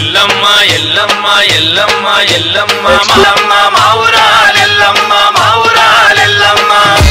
ఎల్లమ్మ ఎల్లమ్మ ఎల్లమ్మ ఎల్లమ్మ మలమ్మ మావురాలెల్లమ్మ మావురాలెల్లమ్మ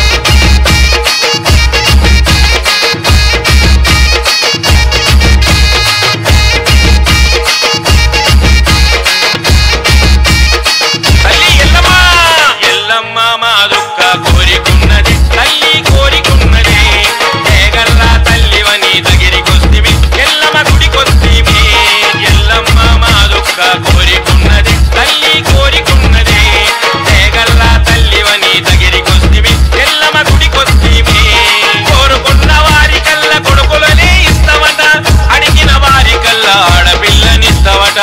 తల్లి ఎల్లమ్మ ఎల్లమ్మ మా దుఃఖ కోరికున్నది తల్లి కోరికున్నది ఏగల్ల తల్లివని దగ్గరికొస్తివి ఎల్లమ్మ గుడికొస్తివి ఎల్లమ్మ మా దుఃఖ కోరికున్నది తల్లి కోరికున్నది ఏగల్ల తల్లివని దగ్గరికొస్తివి ఎల్లమ్మ గుడికొస్తివి కోరుకున్న వారి కల్ల కొడుకులనే ఇస్తావట అడిగిన వారి కల్ల ఆడపిల్లనిస్తావట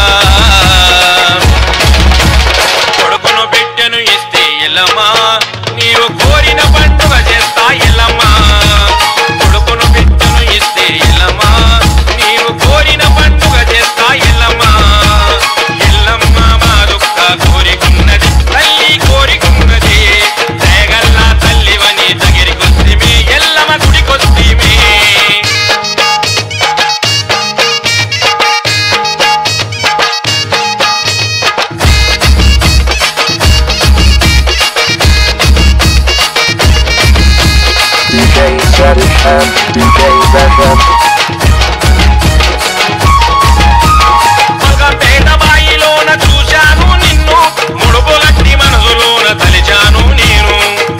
కొడుకును బిడ్డను ఇస్తే ఎల్లమ్మా నీవు కోరిన పండుగ చేస్తా ఎల్లమ్మా కొడుకును బిడ్డను ఇస్తే ఎల్లమ్మా నీవు కోరిన పండుగ చేస్తా ఎల్లమ్మా ఎల్లమ్మ మా దుఃఖ కోరికున్నది తల్లి కోరికున్నది తేగల్లా తల్లివని దగ్గరికొస్తిమి Yellamma గుడికొస్తిమి DJ Satishan, DJ Basham. మగ పేదబాయిలోన చూశాను నిన్ను ముడుపులట్టి మనసులోన తలిచాను నేను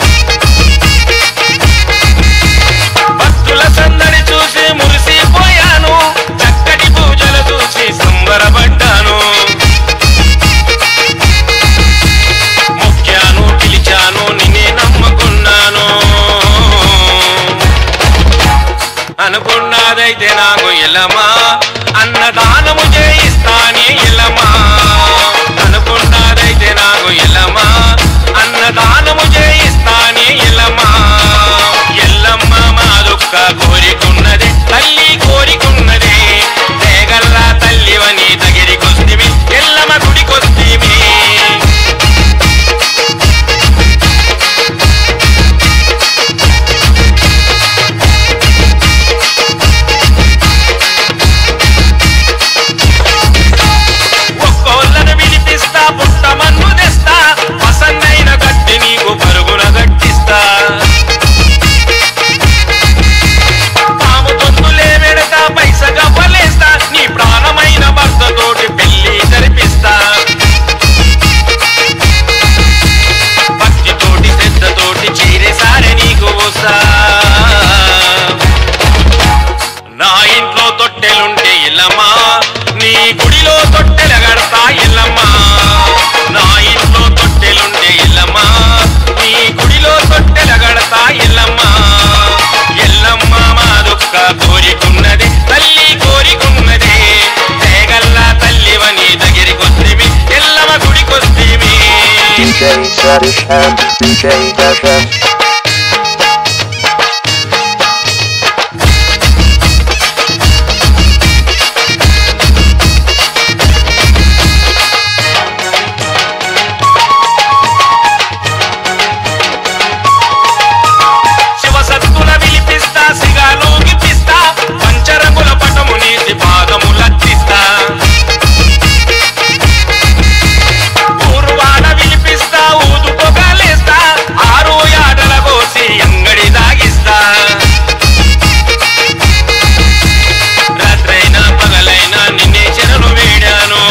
భక్తుల సందడి చూసి మురిసిపోయాను చక్కటి పూజలు చూసి సంబరపడ్డాను మొక్కాను పిలిచాను నిన్నే నమ్ముకున్నాను అనుకున్నదైతే నాకు ఎల్లమా అన్నదానము చేయిస్తానే ఎల్లమా అనుకున్నదైతే నాకు ఎల్లమా అన్నదానము చేయిస్తానే ఎల్లమా ఎల్లమ్మ మా దుఃఖ కోరికున్నది తల్లి కోరికున్నది తేగల్లా తల్లివని దగ్గరికొస్తివి ఎల్లమ్మ గుడికొస్తివి ఒక్కోళ్ళను వినిపిస్తా పుట్టమన్ను తెస్తా పసన్నైన గట్టి నీకు పరుగున గట్టిస్తా పాము తొందులే వెడతా పైస గవ్వలేస్తా నీ ప్రాణమైన భర్తతోటి పెళ్లి జరిపిస్తా భక్తితోటి శ్రద్ధతోటి చీరేసారే నీకు వస్తా నా ఇంట్లో తొట్టెలుంటే ఎల్లమ్మా నీ గుడిలో తొట్టెల గడతా ఎల్లమ్మా నా ఇంట్లో తొట్టెలుంటే ఎల్లమ్మా నీ గుడిలో తొట్టెల గడతా ఎల్లమ్మా ఎల్లమ్మ మా దుఃఖ కోరికున్నది తల్లి కోరికున్నది తేగల్లా తల్లివని దగ్గరికొస్తివి Yellamma గుడికొస్తివి DJ Satishan, DJ Basham. శివసత్తుల విలిపిస్తా సిగాలోగిపిస్తా పంచరంగుల పటము నీసి పాదములర్పిస్తా ఊరువాడ విలిపిస్తా ఊదు పొగలేస్తా ఆరు యాడల కోసి అంగడి దాగిస్తా రాత్రైనా పగలైనా నిన్నే చెరను వేడాను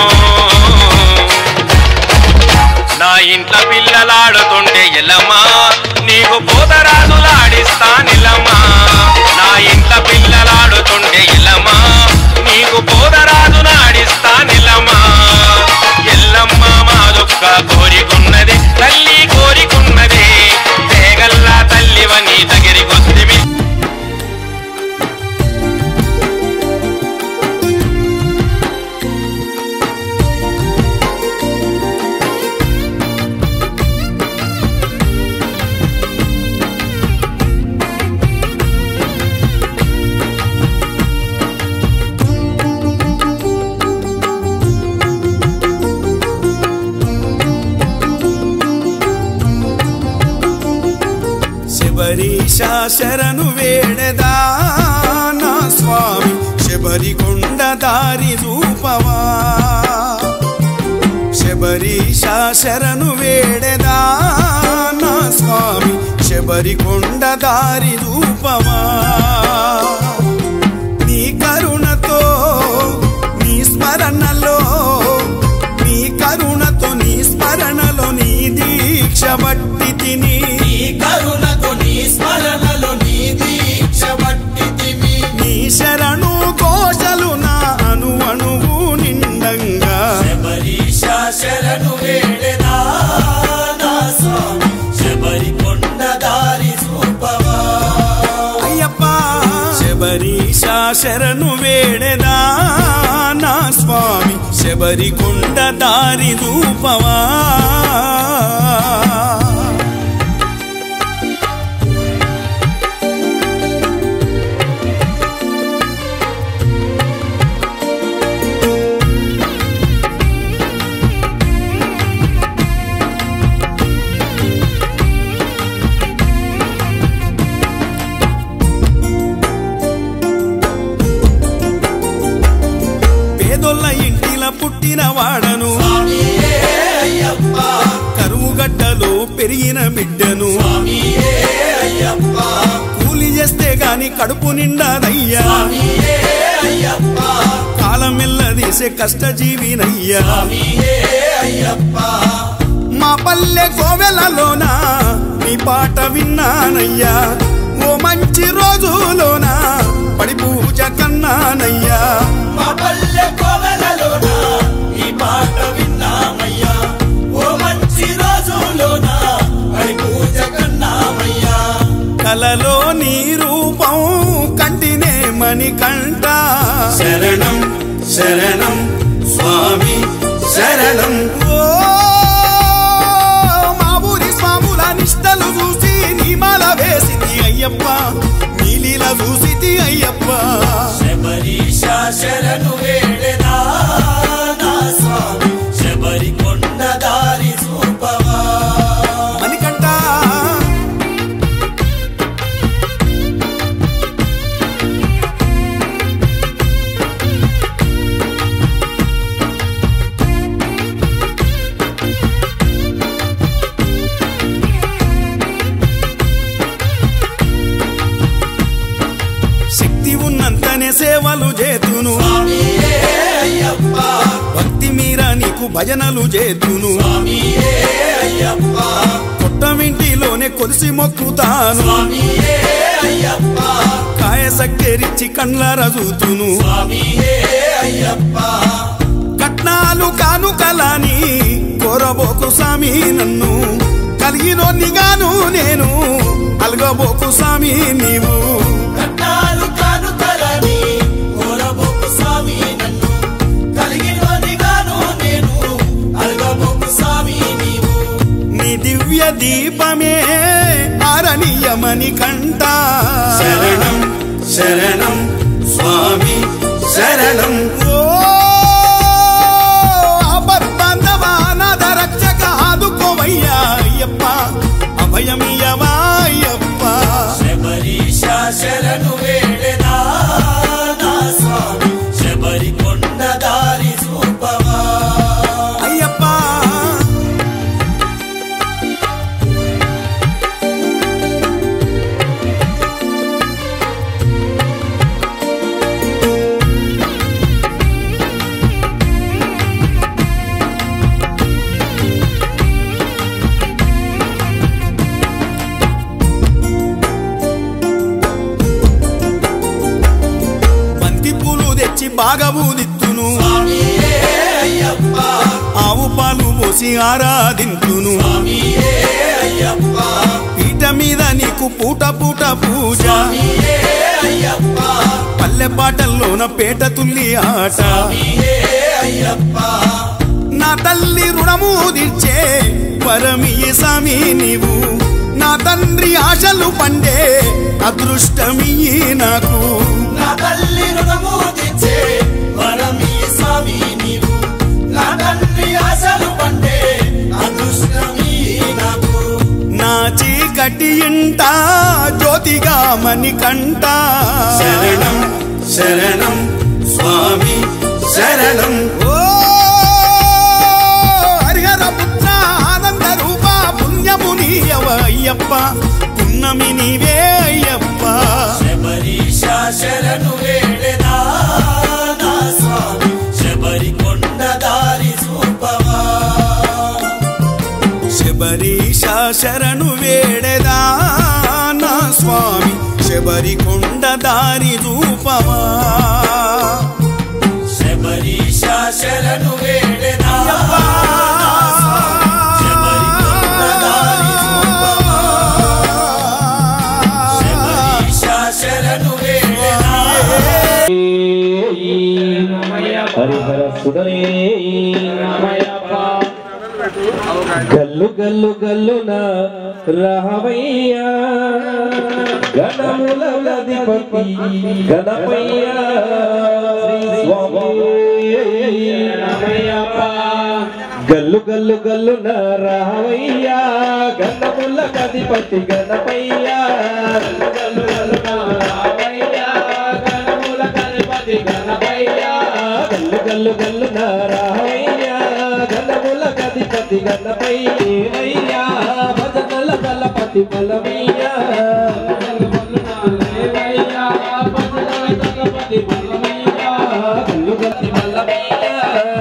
నా ఇంట్లో పిల్లలాడుతుంటే ఎల్లమ్మా నీకు పోతరాజులాడిస్తా నిల్లమ్మా నా ఇంట్లో పిల్లలాడుతుంటే ఎల్లమ్మా నీకు పోతరాజులాడిస్తా నిల్లమ్మా ఎల్లమ్మ మా దుఃఖ కోరికున్నది తల్లి కోరికున్నది తేగల్లా తల్లివని దగ్గరికొస్తివి శబరీషా శరణు వేడదా నా స్వామి శబరికొండ దారి రూపవా శరణు వేడెదా నా స్వామి శబరికొండ దారి రూపమా నీ కరుణతో నీ స్మరణలో నీ కరుణతో నీ స్మరణలో నీ దీక్ష బట్టి తిని నీ కరుణతో నీ స్మరణలో నీ దీక్ష బట్టితిమి నీ శరణు కోశలు నా అణు అణువు నిండంగా శబరీష శరణు వేడెదా నా స్వామి శబరి కొండ దారి చూపవా అయ్యప్ప శబరీశ శరణు వేడెదా నా స్వామి శబరికొండ దారి రూపమా పేదొల్ల ఇంటిల పుట్టిన వాడను స్వామియే అయ్యప్ప కరువు గడ్డలో పెరిగిన బిడ్డను స్వామియే అయ్యప్ప కూలి చేస్తే గాని కడుపు నిండాదయ్యా స్వామియే అయ్యప్ప కాలం మెల్లదీసే కష్టజీవినయ్యా స్వామియే అయ్యప్ప మా పల్లె కోవెలలోన మీ పాట విన్నానయ్యా ఓ మంచి రోజులోన పడి పూజ కన్నానయ్యా మా పల్లె కోవెలలోన ఈ పాట విన్నామయ్యా ఓ మంచి రోజులోన హరి పూజ కన్నామయ్యా కలలో నీ రూపం కంటినే మణికంఠ శరణం శరణం స్వామి శరణం ఓ మా ఊరి స్వాముల నిష్టలు చూసి నీమాల వేసింది అయ్యప్ప నీలీల చూసిది అయ్యప్ప శబరీష శరణు వేడెదా నా స్వామి శబరి కొండ దారి చూపవా మణికంఠ శక్తి ఉన్నంతనే సేవలు చేతును స్వామియే అయ్యప్ప భక్తి మీరా నీకు భజనలు చేతును స్వామియే అయ్యప్ప కొట్టమింటిలోనే కొలిసి మొక్కుతాను స్వామియే అయ్యప్ప కాయ సక్కెరిచ్చి కండ్లార చూతును స్వామియే అయ్యప్ప కట్నాలు కానుకలాని కోరబోకు స్వామి నన్ను కలిగినోనిగాను నేను అలగబోకు స్వామి నీవు కట్టాలు కానుకలని కోరబోకు స్వామి నన్ను కలిగినోనిగాను నేను అలగబోకు స్వామి నీవు నీ దివ్య దీపమే ఆరణీయమని కంట శరణం శరణం స్వామి శరణం ఓ అపర్బంధవానద రక్షక ఆదుకోవయ్యా అయ్యప్ప అభయమియవా అయ్యప్ప శబరీష శరణు వేడెదా నా స్వామి శబరి కొండ దారి చూపవా అయ్యప్ప బంతి పూలు తెచ్చి బాగా ఊదిత్తును స్వామియే అయ్యప్ప ఆవు పాలు పోసి ఆరాధింతును స్వామియే అయ్యప్ప పీట మీద నీకు పూట పూట పూజ స్వామియే అయ్యప్ప పల్లె పాటల్లోన పేట తుల్లి ఆట స్వామియే అయ్యప్ప నా తల్లి రుణము తీర్చే వరమియ స్వామి నీవు నా తండ్రి ఆశలు పండే అదృష్టమియ్యి నాకు నా తల్లి రుణము తెచ్చే వరమీ స్వామి నీవు నా తండ్రి ఆశలు పండే అదృష్టమీ నాకు నా చీకటి ఇంట జ్యోతిగా మణికంట శరణం శరణం స్వామి శరణం ఓ హరిహర పుత్ర అయ్యప్ప పున్నమి నీవే అయ్యప్ప శబరీష శరణు వేడెదా నా స్వామి శబరి కొండ దారి చూపవా శబరీష శరణు వేడెదా నా స్వామి శబరి కొండ దారి రూపమా శబరీష శరణు వేడెదా నా స్వామి శబరి కొండ దారి చూపవా శబరీష శరణు వేడెదా హరిహర సుడనే గల్లు గల్లు గల్లున రావయ్యా గణముల అధిపతి గణపయ్యా గల్లు గల్లు గల్లున రావయ్యా గణముల అధిపతి గణపయ్యా గల్లు గల్లున రావయ్యా గణముల అధిపతి గణపయ్యా గల్లు గల్లు గల్లు నారాయణ గణముల గదిపతి గణపయ్యా భజనల గలపతి బలమయ్యా గల్లు గల్లి బలమయ్యా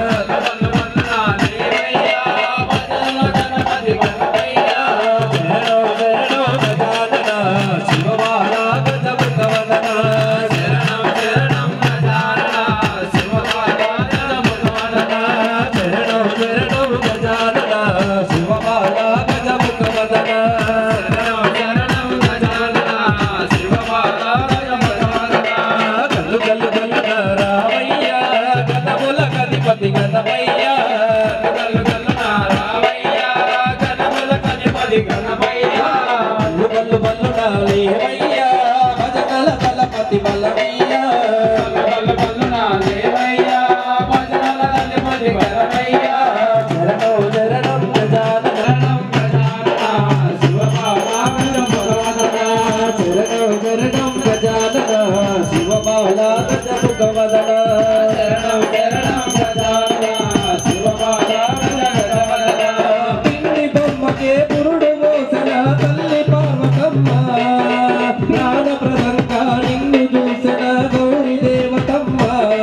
బల్లు బల్లు నాలేవయ్యా భజనల తలపతి బలమయ్యా బల్లు బల్లు నాలేవయ్యా భజనల తలపతి బలమయ్యా శరణో శరణం గజాననం గజానన శివబాలాగజ భగవదన శరణో శరణం గజానన శివబాలాగజ భగవదన శరణో శరణం గజానన శివబాలాగజ భగవదన పిండి బొమ్మకే పురుడు మోసిన తల్లి పార్వతమ్మ ప్రాణ ప్రదంగా నిన్ను చూసిన గౌరి దేవతమ్మ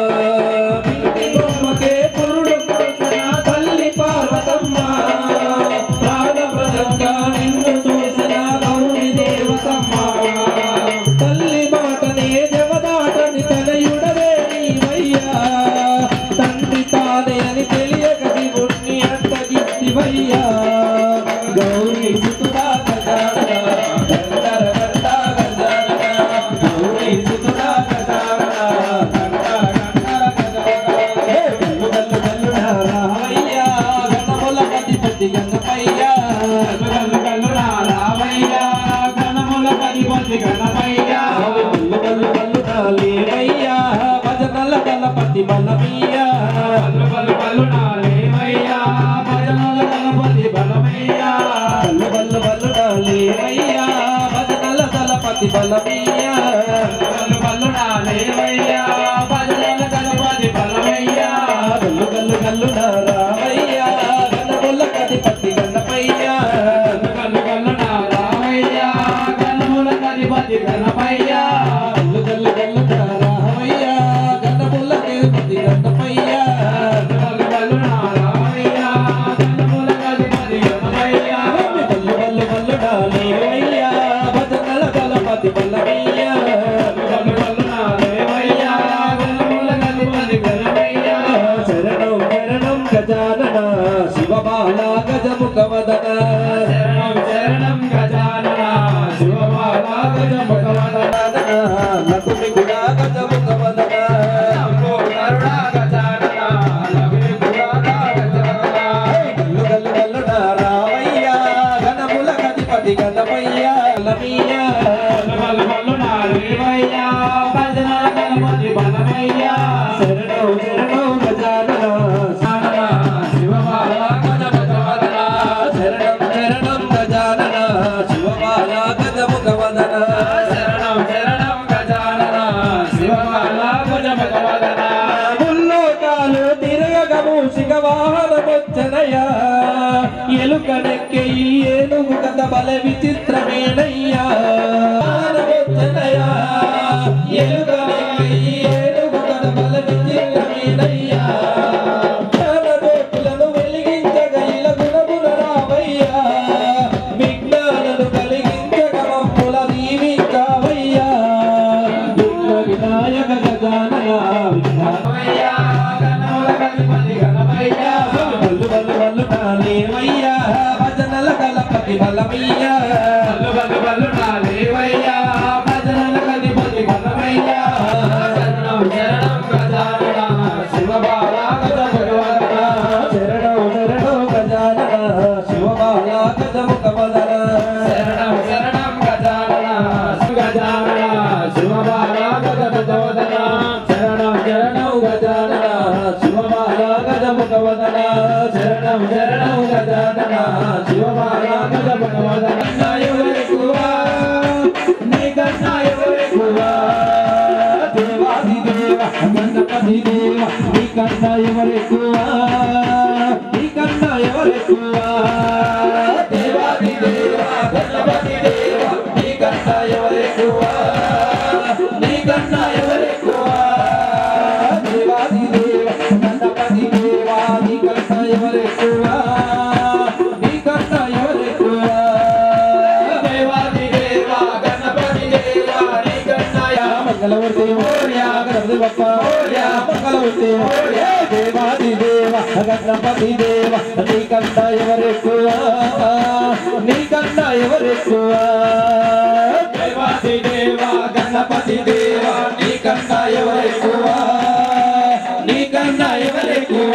పిండి బొమ్మకే పురుడు మోసిన తల్లి పార్వతమ్మ ప్రాణ ప్రదంగా నిన్ను చూసిన గౌరి దేవతమ్మ తల్లి మాటనే జవదాటని తనయుడవే నీవయ్యా తండ్రి తానే అని తెలియక శివుణ్ణి అంతగిద్దివయ్యా గౌరీ సుతుడా గజానన గంధర గంధ గజానన గౌరీ సుతుడా గజానన గంధర గంధ గజానన హే గల్లు గల్లు గల్లు నా రామయ్యా గణముల గణపతి గణపయ్యా గల్లు గల్లు నా రామయ్యా గణముల గణపతి గణపయ్యా గల్లు గల్లు గల్లు నా లేవయ్యా భజనల గణపతి బలమయ్యా గల్లు గల్లు గల్లు నా లేవయ్యా భజనల గణపతి బలమయ్యా గల్లు గల్లు గల్లు నా లేవయ్యా భజనల గణపతి బలమయ్యా గల్లు గల్లు నా లేవయ్యా భజనల గణపతి బలమయ్యా గల్లు గల్లు గల్లు నా రామయ్యా గణముల గణపతి గణపయ్యా గల్లు గల్లు నా రామయ్యా గణముల గణపతి గణపయ్యా గల్లు గల్లు గల్లు నా రామయ్యా గణముల గణపతి గణపయ్యా గల్లు గల్లు నా రామయ్యా గణముల గణపతి గణపయ్యా గల్లు గల్లు గల్లు నా లేవయ్యా భజనల గణపతి బల్లమయ్యా గల్లు గల్లు నా లేవయ్యా గణముల గణపతి గణపయ్యా శరణం శరణం గజానన శివబాల గజముఖవదన శరణం శరణం గజానన శివబాల గజముఖవదన లకుమి గుడా గజముఖవదన నమో కరుణా గజానన లకుమి గుడా గజముఖవదన గల్లు గల్లు గల్లు నా రామయ్య గణముల గణపతి గణపయ్య లమయ్య గల్లు గల్లు నా రేవయ్య భజనల గణపతి బలమయ్య శరణం శరణం గజానన శరణన శివబాల గజముఖవదన మూషిక వాహనమొచ్చనయ్యా ఎలుకనెక్కే ఈ ఏనుగు కథ బల విచిత్రమేనయ్యా వాహనమొచ్చనయ్యా ఎలుకనెక్కే ఈ ఏనుగు కథ బల విచిత్రమేనయ్యా జ్ఞానజ్యోతులను వెలిగించగ ఇలా గుణముల రావయ్యా విజ్ఞానను కలిగించగ మమ్ముల దీవించావయ్యా విఘ్న వినాయక గజానన విఘ్నమయ్యా గణముల గణపతి గణమయ్యా బల్లు బల్లు బల్లు నాలేవయ్యా భజనల గణపతి బలమయ్యా బల్లు బల్లు బల్లు నాలేవయ్యా భజనల గణపతి బలమయ్యా శరణం శరణం గజానన శివ బాలా గజ భగవన శరణం శరణం గజానన శివ బాలా గజ ముఖ మదన శరణం శరణం గజానన గజానన శివ బాలా గజ భగవదన శరణం శరణం గజానన శివ బాలా గజ ముఖ మదన శరణం శరణం గజానన శివ బాలా గజ భగవదన ఎవరెక్కువా నీ కన్నా ఎవరెక్కువా దేవాది దేవ గణపతి దేవ నీ కన్నా ఎవరెక్కువా నీ కన్నా ఎవరెక్కువా దేవాది దేవ గణపతి దేవ నీ కన్నా ఎవరెక్కువా నీ కన్నా ఎవరెక్కువా దేవాది దేవ గణపతి దేవ నీ కన్నా ఎవరెక్కువా నీ కన్నా ఎవరెక్కువా దేవాది దేవ గణపతి దేవ నీ కన్నా మంగళమూర్తి ఓర్యా గణపతి బప్ప ఓర్యా మంగళమూర్తి ఓర్యా దేవాది దేవ గణపతి దేవ నీ కన్నా ఎవరెక్కువ నీ కన్నా ఎవరెక్కువ దేవాది దేవ గణపతి దేవ నీ కన్నా ఎవరెక్కువ నీ కన్నా ఎవరెక్కువ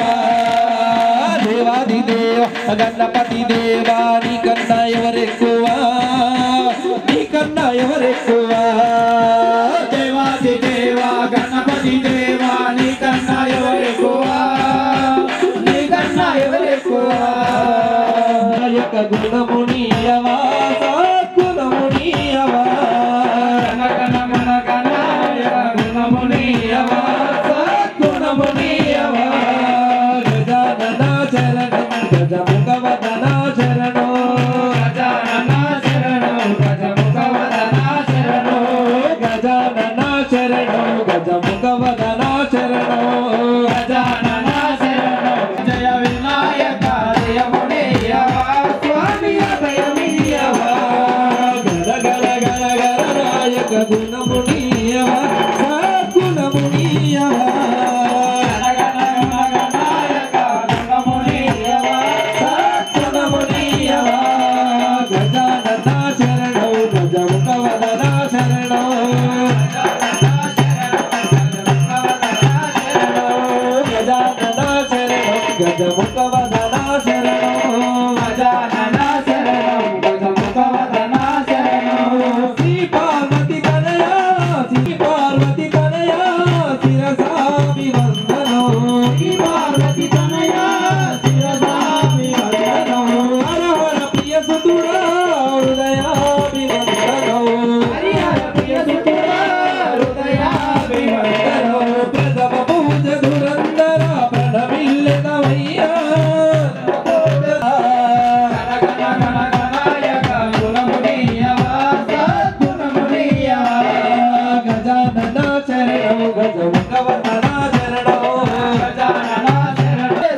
దేవాది దేవ గణపతి దేవ నీ కన్నా ఎవరెక్కువ నీ కన్నా ఎవరెక్కువ దేవాది దేవ గణపతి దేవ నీ కన్నా ఎవరెక్కువ నీ కన్నా ఎవరెక్కువ నాయక గుణమునియవా గుణమునియవా గణ గణ గణాయ గుణమునియవా గుణమునియవా గజానన చరణం గజముఖవదన చరణో గజానన శరణం గజముఖవదన శరణో గజానన శరణం గజముఖవదన శరణో గజానన శరణం జయ వినాయక జయమునియవా స్వామి అభయమియవా గర గర గర గర నాయక గుణమునియవా సద్గుణమునియవా గర గర గర నాయక గుణమునియవా సద్గుణమునియవా గజానన శరణో గజముఖవదన శరణో గజానన శరణం గజముఖవదన శరణం గజానన శరణం గజముఖవదన శరణం శ్రీ పార్వతి తనయా శ్రీ పార్వతి తనయా శిరసామి వందనం శ్రీ పార్వతి తనయా శిరసామి వందనం హర హర ప్రియ సుతుడా హృదయామి వందనం హరి హర ప్రియ సుతుడా హృదయామి వందనం ప్రథమ పూజ దురందర ప్రణమిల్లెదవయ్యా గజానన చరణం గజముఖవదన చరణం గజానన చరణం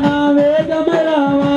నా వేగమే రావా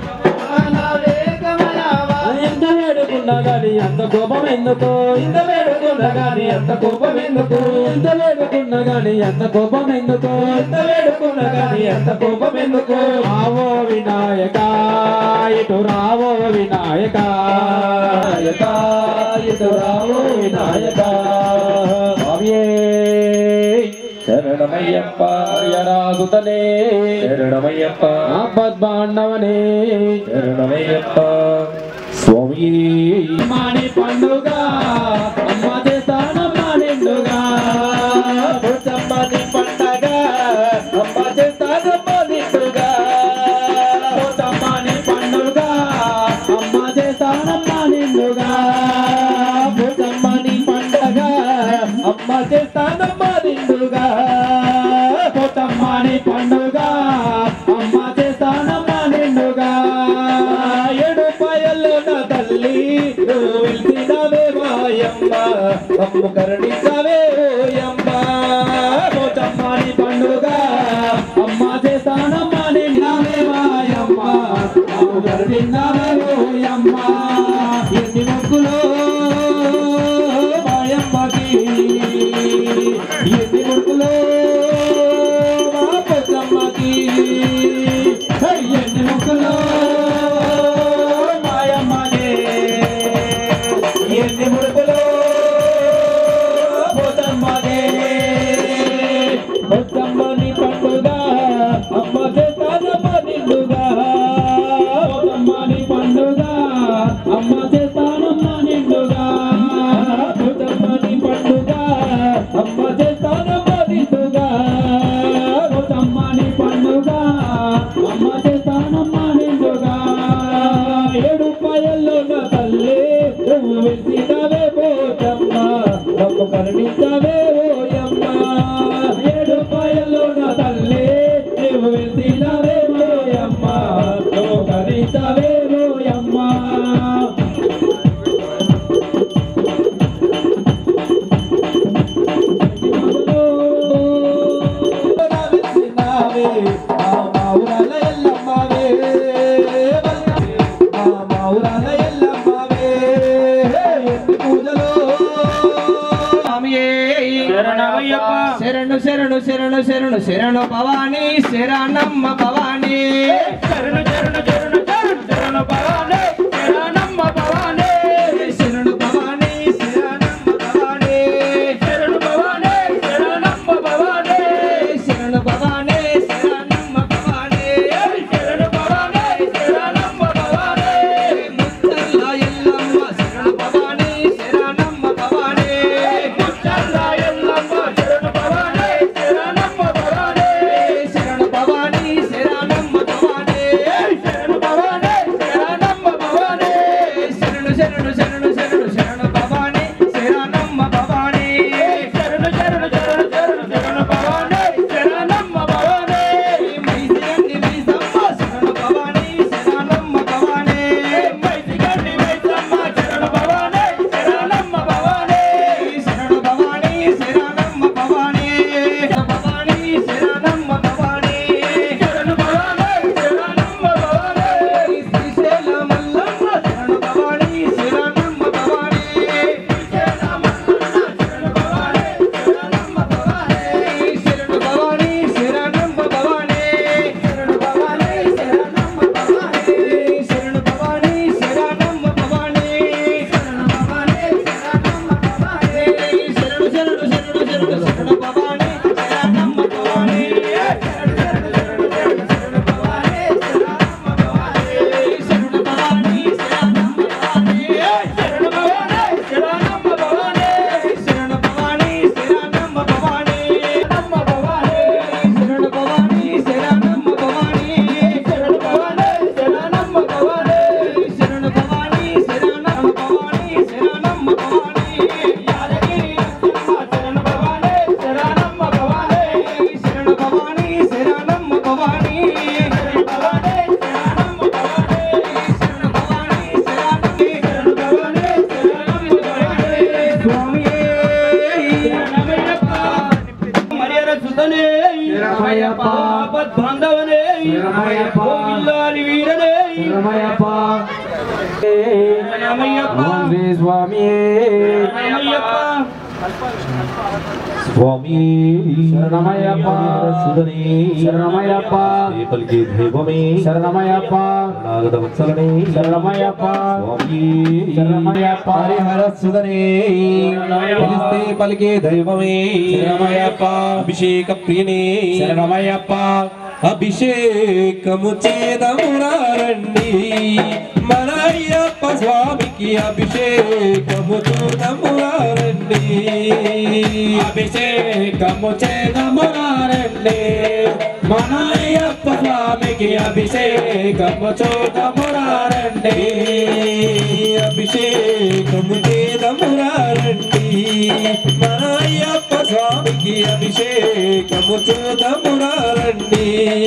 ఎంత వేడుకున్నా గాని అంత కోపం ఎందుకు ఇంత వేడుకున్నా గాని అంత కోపం ఎందుకు ఇంత వేడుకున్నా గాని అంత కోపం ఎందుకు ఇంత వేడుకున్నా గాని అంత కోపం ఎందుకు రావో వినాయక ఇటు రావో వినాయక వినాయక, ఇటు రావో వినాయక స్వామియే శరణమయ్యప్ప యరాదుతనే శరణమయ్యప్ప ఆపద్బాండవనే శరణమయ్యప్ప స్వామి మాని పండుగ అమ్మ చేస్తానమ్మ నిండుగా పోచమ్మని పండగ అమ్మ చేస్తానమ్మ నిండుగా పోచమ్మని పండుగ అమ్మ చేస్తానమ్మ నిండుగా పోచమ్మని పండగ అమ్మ చేస్తానమ్మ నిండుగా పోతమ్మని పండుగ అమ్మ చేస్తానమ్మ నిండుగా ఏడు పాయల్లో నా తల్లి నువ్వు వెళ్తినవే మాయమ్మ అమ్ము కరుణించవే ఓయమ్మ పోతమ్మని పండుగ అమ్మ చేస్తానమ్మ నిన్నవే మాయమ్మ అమ్ము కరుణించవే ఓయమ్మ ఎన్ని మొక్కులో మాయమ్మకి ఎన్ని మొక్కులో మా పెద్దమ్మకి హై, ఎన్ని మొక్కులో మాయమ్మకి ఎన్ని ముడుకులో పోతమ్మకి పొద్దమ్మని పండుగ అమ్మ చేస్తానమ్మ నిండుగా పొద్దమ్మని పండుగ అమ్మ చేస్తానమ్మ నిండుగా పొద్దమ్మని పండుగ అమ్మ చేస్తానమ్మ నిండుగా పొద్దమ్మని పండుగ అమ్మ చేస్తానమ్మ నిండుగా ఏడు పాయల్లో నా తల్లి నువ్వు వెతినవే పోతమ్మ నమ్ము కరుణించవే ఓయమ్మ ఏడు పాయల్లో నా తల్లి నువ్వు వెతినవే ఓయమ్మ నువ్వు కరుణించవే ఓయమ్మ శరణు శరణు శరణు శరణు శరణు భవానీ శరణమ్మ భవానీ శరణు శరణు శరణు శరణు శరణు భవానీ శరణమ్మ భవానీ శరణు భవానీ శరణమ్మ భవానీ శరణు భవానీ శరణమ్మ భవానీ శరణు భవానీ శరణమ్మ భవానీ శరణు భవానీ శరణమ్మ భవానీ ముత్తల్ల ఎల్లమ్మ శరణు భవానీ శరణమ్మ భవానీ ముత్తల్ల ఎల్లమ్మ శరణు భవానీ శరణమ్మ భవానీ శరణు భవానీ శరణమ్మ భవానీ శరణమయ్యప్ప పిల్లారి వీరనే శరణమయ్యప్ప శరణమయ్యప్ప శ్రీ స్వామి శరణమయ్యప్ప స్వామి శరణమయ్యప్ప సుధనే శరణమయ్యప్ప పలికి దైవమే శరణమయ్యప్ప నాగద వత్సలనే శరణమయ్యప్ప స్వామి శరణమయ్యప్ప హరిహర సుధనే పిలిస్తే పలికే దైవమే శరణమయ్యప్ప అభిషేక ప్రియనే శరణమయ్యప్ప అభిషేకము చేదమురారండి మన అయ్యప్ప స్వామికి అభిషేకము చూడమురారండి అభిషేకము చేదమురారండి మన అయ్యప్ప స్వామికి అభిషేకము చూడమురారండి అభిషేకము చేదమురారండి మన అయ్యప్ప స్వామికి అభిషేకము చూడమురారండి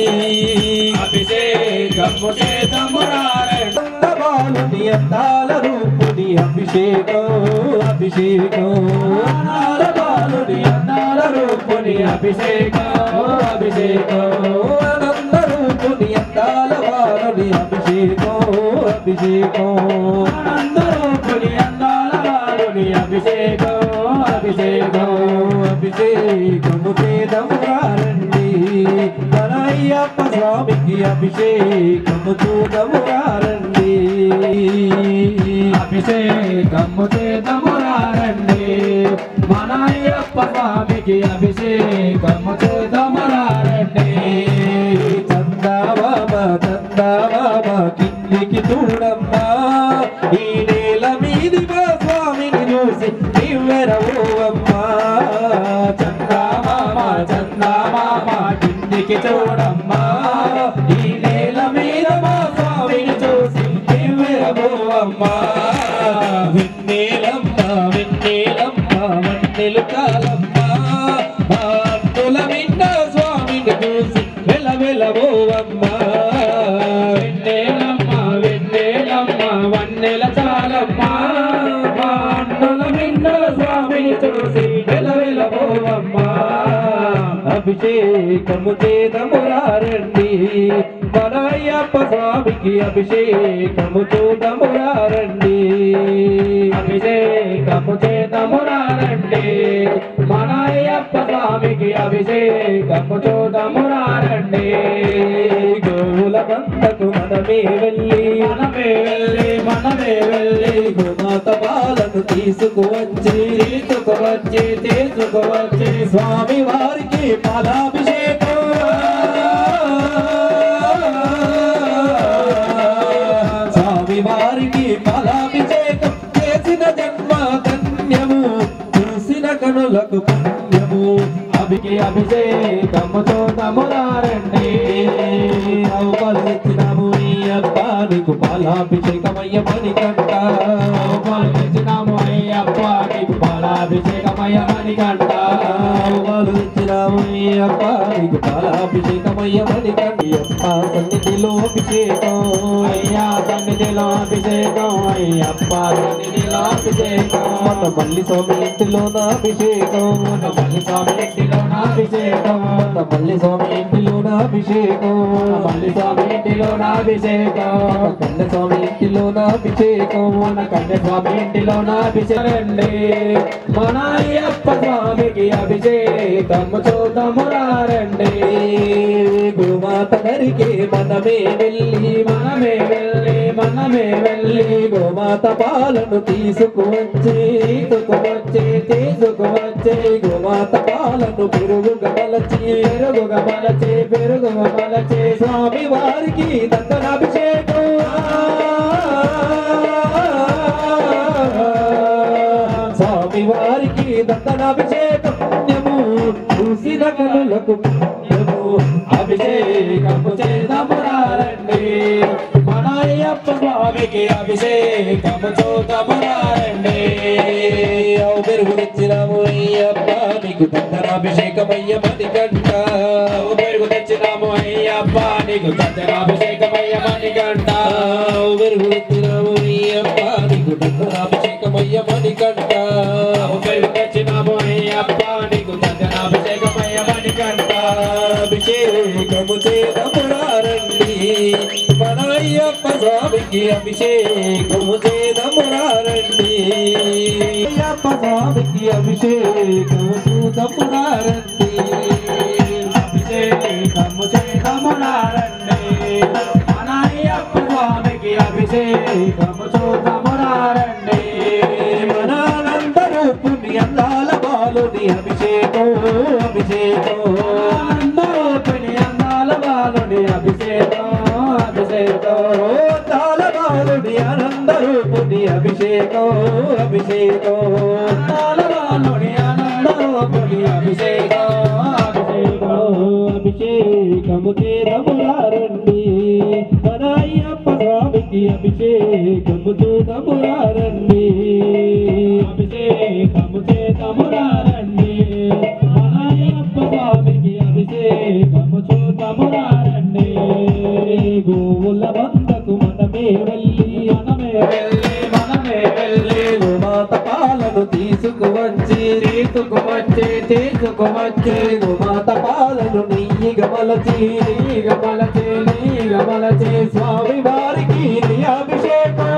అభిషేకము చేదమురారండి బాలుని అందాల రూపుని అభిషేకం అభిషేకం అందాల బాలుని అందాల రూపుని అభిషేకం అభిషేకం ఆనంద రూపుని అందాల బాలుని అభిషేకం అభిషేకం ఆనందరూపుని అందాల బాలుని అభిషేకం అభిషేకం అభిషేకము చేదము రండి మన అయ్యప్ప స్వామికి అభిషేకము చూడము రండి అభిషేకము చేదమురారండి మన అయ్యప్ప స్వామికి అభిషేకము చేదమురారండి చందామామ చందామామ కిందికి చూడమ్మా ఈ నేల మీది మా స్వామిని చూసి నివ్వెరవమ్మా చందమామ చందమామ కిందికి చూడమ్మా ఈ నేల మీద మా స్వామిని చూసి నివ్వెరవమ్మా వెన్నెలమ్మ వెన్నెలమ్మ వన్నెలు కాలమ్మా అన్నుల విన్న స్వామిని చూసి వెలవెలవోవమ్మా వెన్నెలమ్మ వెన్నెలమ్మ వన్నెల చాలమ్మా మా అన్నుల మిన్న స్వామిని చూసి వెలవెలబోవమ్మా అభిషేకము చేదమురారండి మన అయ్యప్ప స్వామికి అభిషేకము చూడమురారండి అభిషేకము చేతమురారండి మన అయ్యప్ప స్వామికి అభిషేకము చూడమురారండి గోవుల మందకు మనమే వెళ్ళి మనమే వెళ్ళి మనమే వెళ్ళి గోమాత పాలను తీసుకువచ్చి తీసుకువచ్చి తీసుకువచ్చి స్వామి వారికి పాలాభిషేకం స్వామి వారికి పాలాభిషేకం చేసిన జన్మ ధన్యము చూసిన కనులకు పుణ్యము అభికి అభిషేకము చూడమురారండి అవమానించినాము ఈ అబ్బా నీకు పాలాభిషేకమయ్య మణికంట పాలించినాము అయ్యప్ప నీకు పాలాభిషేకమయ్య మణికంట అవమానించినాము ఈ అబ్బా నీకు పాలాభిషేకమయ్య మణికంట అప్ప సన్నిధిలో అభిషేకం అయ్యా సన్నిధిలో అభిషేకం అయ్యప్ప సన్నిధిలో అభిషేకం మన మల్లి స్వామి ఇంటిలో నా అభిషేకం మన మల్లి స్వామి ఇంటిలో నా అభిషేకం మన మల్లి స్వామి ఇంటిలో నా అభిషేకం మన మల్లి స్వామి ఇంటిలో నా అభిషేకం మన కన్న స్వామి ఇంటిలో నా అభిషేకం మన కన్య స్వామి ఇంటిలో నా అభిషేకండి మన అయ్యప్ప స్వామికి అభిషేకము చూద్దాము రండి గోమాత నరికి మనమే వెళ్ళి మనమే వెళ్ళి మనమే వెళ్ళి గోమాత పాలను తీసుకువచ్చి తీసుకువచ్చి తీసుకువచ్చి గోమాత పాలను పెరుగుగా మలచి పెరుగుగా మలచి పెరుగుగా మలచి స్వామి వారికి దండనాభిషేకం స్వామి వారికి దండనాభిషేకం పుణ్యము చూసిన కనులకు పుణ్యము అభిషేకము చేద్దాము రండి మన అయ్యప్ప స్వామికి అభిషేకము చూద్దాము రండి పెరుగునిచ్చినాము అయ్యప్ప నీకు దండనాభిషేకమయ్య మణికంట పెరుగు తెచ్చినాము అయ్యప్ప నీకు చందనాభిషేకమయ్య మణికంట పెరుగునిచ్చినాము అయ్యప్ప నీకు దండనాభిషేకమయ్య మణికంట పెరుగు తెచ్చినాము అయ్యప్ప నీకు చందనాభిషేకమయ్య మణికంట అభిషేకము చేదమురారండి మన అయ్యప్ప స్వామికి అభిషేకము చేదమురారండి అయ్యప్ప స్వామికి అభిషేకము చూదమురారండి అభిషేకము చేతమురారండి మన అయ్యప్ప స్వామికి అభిషేకము చూతమురారండి మన అనంతరు పుణ్యందాల బాలుని అభిషేకం అభిషేకం అందరూ పిని అందాల బాలుని అభిషేకం అభిషేకం తాల బాలుని అనందరూపుని అభిషేకం అభిషేకం అందాల బాలుని ఆనందరూపుని అభిషేకం అభిషేకం అభిషేకము చేదములారండి మన అయ్యప్ప స్వామికి అభిషేకము చూదములారండి అభిషేకము చేతమురారండి మన అయ్యప్ప స్వామికి అభిషేకము చూతమురారండి గోవుల బందకు మనమే వెళ్ళి మనమే వెళ్ళి మనమే వెళ్ళి మాత పాలను తీసుకువచ్చి తీసుకువచ్చి తీసుకువచ్చి మాత పాలను నెయ్యిగా మలచి నీగ మలచి నీగ మలచి స్వామి వారికి నీ అభిషేకం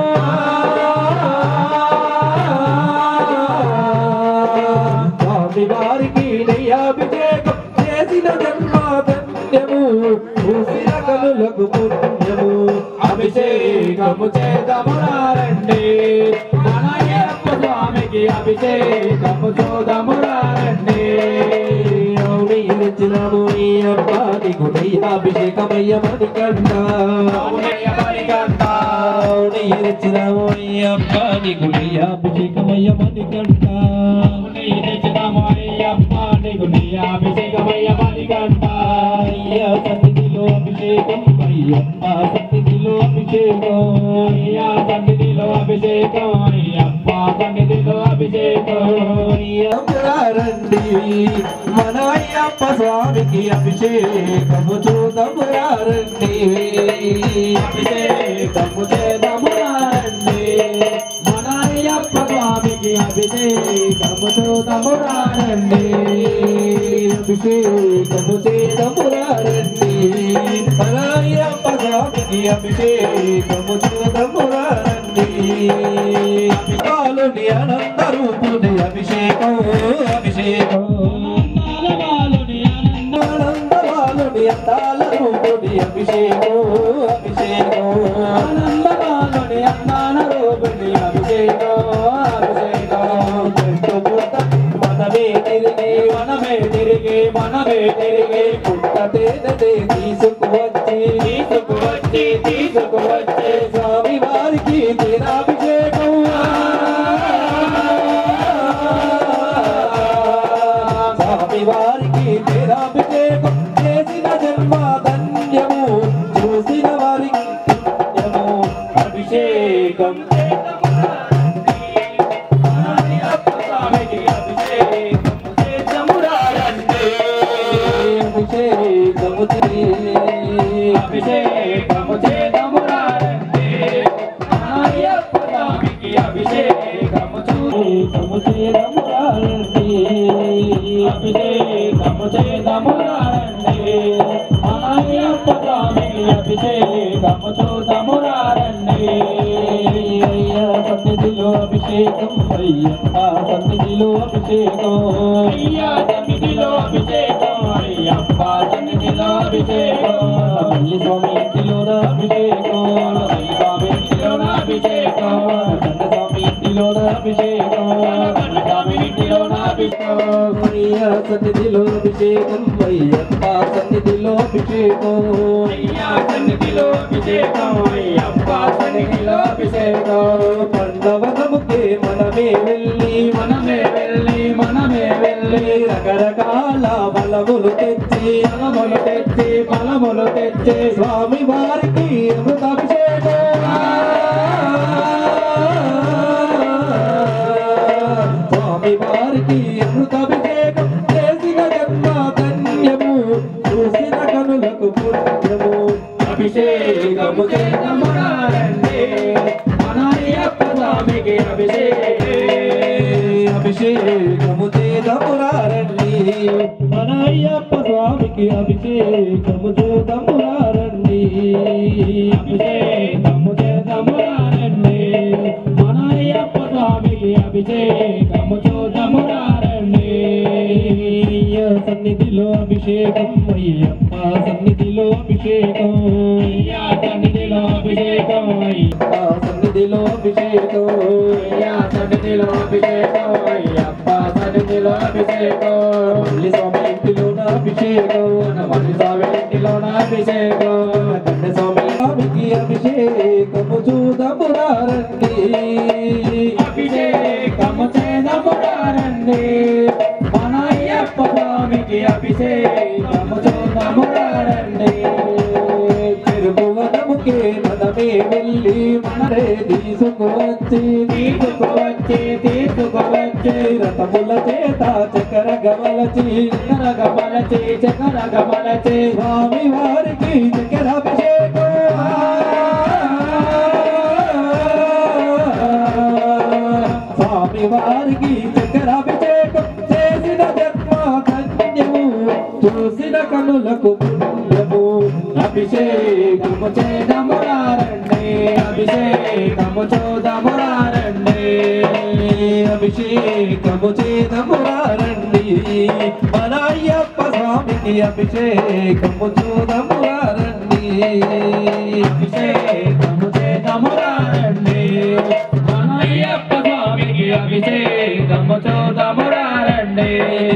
స్వామి వారికి నీ అభిషేకం చేసిన జన్మాధన్యము చూసిన కనులకు పుణ్యము అభిషేకము చేదమురారండి మన అయ్యప్ప స్వామికి అభిషేకము చూదమురారండి అవుని ఇచ్చినాము ఈ అబ్బానికి నీ అభిషేకమయ్యమని కంట అవునయ్య మణికంఠ. అవుని ఇచ్చినాము ఈ అబ్బానికి నీ అభిషేకమయ్యమని కంట అవుని తెచ్చినాము అయ్యప్ప నీకు నీ అభిషేకమయ్య మణికంఠ. అయ్యా సన్నిధిలో అభిషేకం అయ్యప్ప సన్నిధిలో అభిషేకం అయ్యా సన్నిధిలో అభిషేకం అయ్యప్ప సన్నిధిలో అభిషేకం రండి మన అయ్యప్ప స్వామికి అభిషేకము చూదము రండి అభిషేకము చేదమురారండి మన అయ్యప్ప స్వామికి అభిషేకము చూదమురారండి అభిషేకము చేదము రండి మన అయ్యప్ప స్వామికి అభిషేకము చూదము రండి పాలుని అనంత రూపుని అభిషేకం అభిషేకం బాలుని ఆనంద ఆనందవాలుని అందాల రూపుని అభిషేకం అభిషేకం ఆనందమానుని అందాన రూపిణి అభిషేకం అభిషేకం చెట్టు పుట్ట మనమే తిరిగి మనమే తిరిగి మనమే తిరిగి పుట్ట తేనె తీసుకువచ్చి తీసుకువచ్చి తీసుకువచ్చి స్వామి వారికి తీరాభిషేకం స్వామి వారికి తీరాభిషేకం చేసిన జన్మ ధన్యము చూసిన వారికి పుణ్యము అభిషేకం స్వామికి అభిషేకం చేతమురారండి అభిషేకము అభిషేకము చేతమురారండి అయ్యప్ప స్వామికి అభిషేకము అభిషేకము చేయరమురారండి అభిషేకము చేతమురారండి అయ్యప్ప స్వామికి అభిషేకము చూతమురారండి అయ్యా సన్నిధిలో అభిషేకం అయ్యప్ప సన్నిధిలో అభిషేకం అయ్యా సన్నిధిలో అభిషేకం అయ్యప్ప సన్నిధిలో అభిషేకం మల్లి స్వామి ఇంటిలోన అభిషేకం అయ్య స్వామి ఇంటిలోన అభిషేకం కండ స్వామి ఇంటిలోన అభిషేకం కండ స్వామి ఇంటిలోన అభిషేకం అయ్యా సన్నిధిలో అభిషేకం అయ్యప్ప సన్నిధిలో అభిషేకం అయ్యా సన్నిధిలో అభిషేకం అయ్యప్ప సన్నిధిలో అభిషేకం పండవనముకే మనమే వెళ్ళి మనమే వెళ్ళి మనమే వెళ్ళి రకరకాల బలములు తెచ్చి ఫలములు తెచ్చి ఫలములు తెచ్చి స్వామి వారికి అమృతాభిషేకం స్వామి వారికి అమృతాభిషేకం చేసిన జన్మ ధన్యము చూసిన కనులకు పుణ్యము అభిషేకము చేతమురారండి మన అయ్యప్ప స్వామికి అభిషేకం అభిషేకము చేదమురారండి మన అయ్యప్ప స్వామికి అభిషేకము చూదమురారండి అభిషేకము చేద్దాము రండి మన అయ్యప్ప స్వామికి అభిషేకము చూద్దాము రండి అయ్య సన్నిధిలో అభిషేకం అయ్యప్ప సన్నిధిలో అభిషేకం అయ్యా సన్నిధిలో అభిషేకం అయ్యప్ప సన్నిధిలో అభిషేకం అయ్యా సన్నిధిలో అభిషేకం అయ్యప్ప సన్నిధిలో అభిషేకం మల్లి స్వామి ఇంటిలో నా అభిషేకం మల్లి స్వామి ఇంటిలో నా అభిషేకం తండ్రి స్వామి స్వామికి అభిషేకము చూదము రండి అభిషేకము చేదము రండి మన అయ్యప్ప స్వామికి అభిషేకము చూదము రండి తిరుగువనముకే మనమే వెళ్ళి మనరే తీసుకువచ్చి తీసుకువచ్చి తీసుకువచ్చి రథముల చేత చక్ర గమలచి చక్ర గమలచి చక్ర గమలచి స్వామి వారికి చక్రాభిషేకం స్వామి వారికి చక్రాభిషేకం చేసిన జన్మ ధన్యము చూసిన కనులకు పుణ్యము అభిషేకము చేదమురారండి అభిషేకము చూదమురారండి అభిషేకము చేదమురారండి మన అయ్యప్ప స్వామికి అభిషేకము చూదమురారండి అభిషేకము చేదమురారండి మన అయ్యప్ప స్వామికి అభిషేకము చూదమురారండి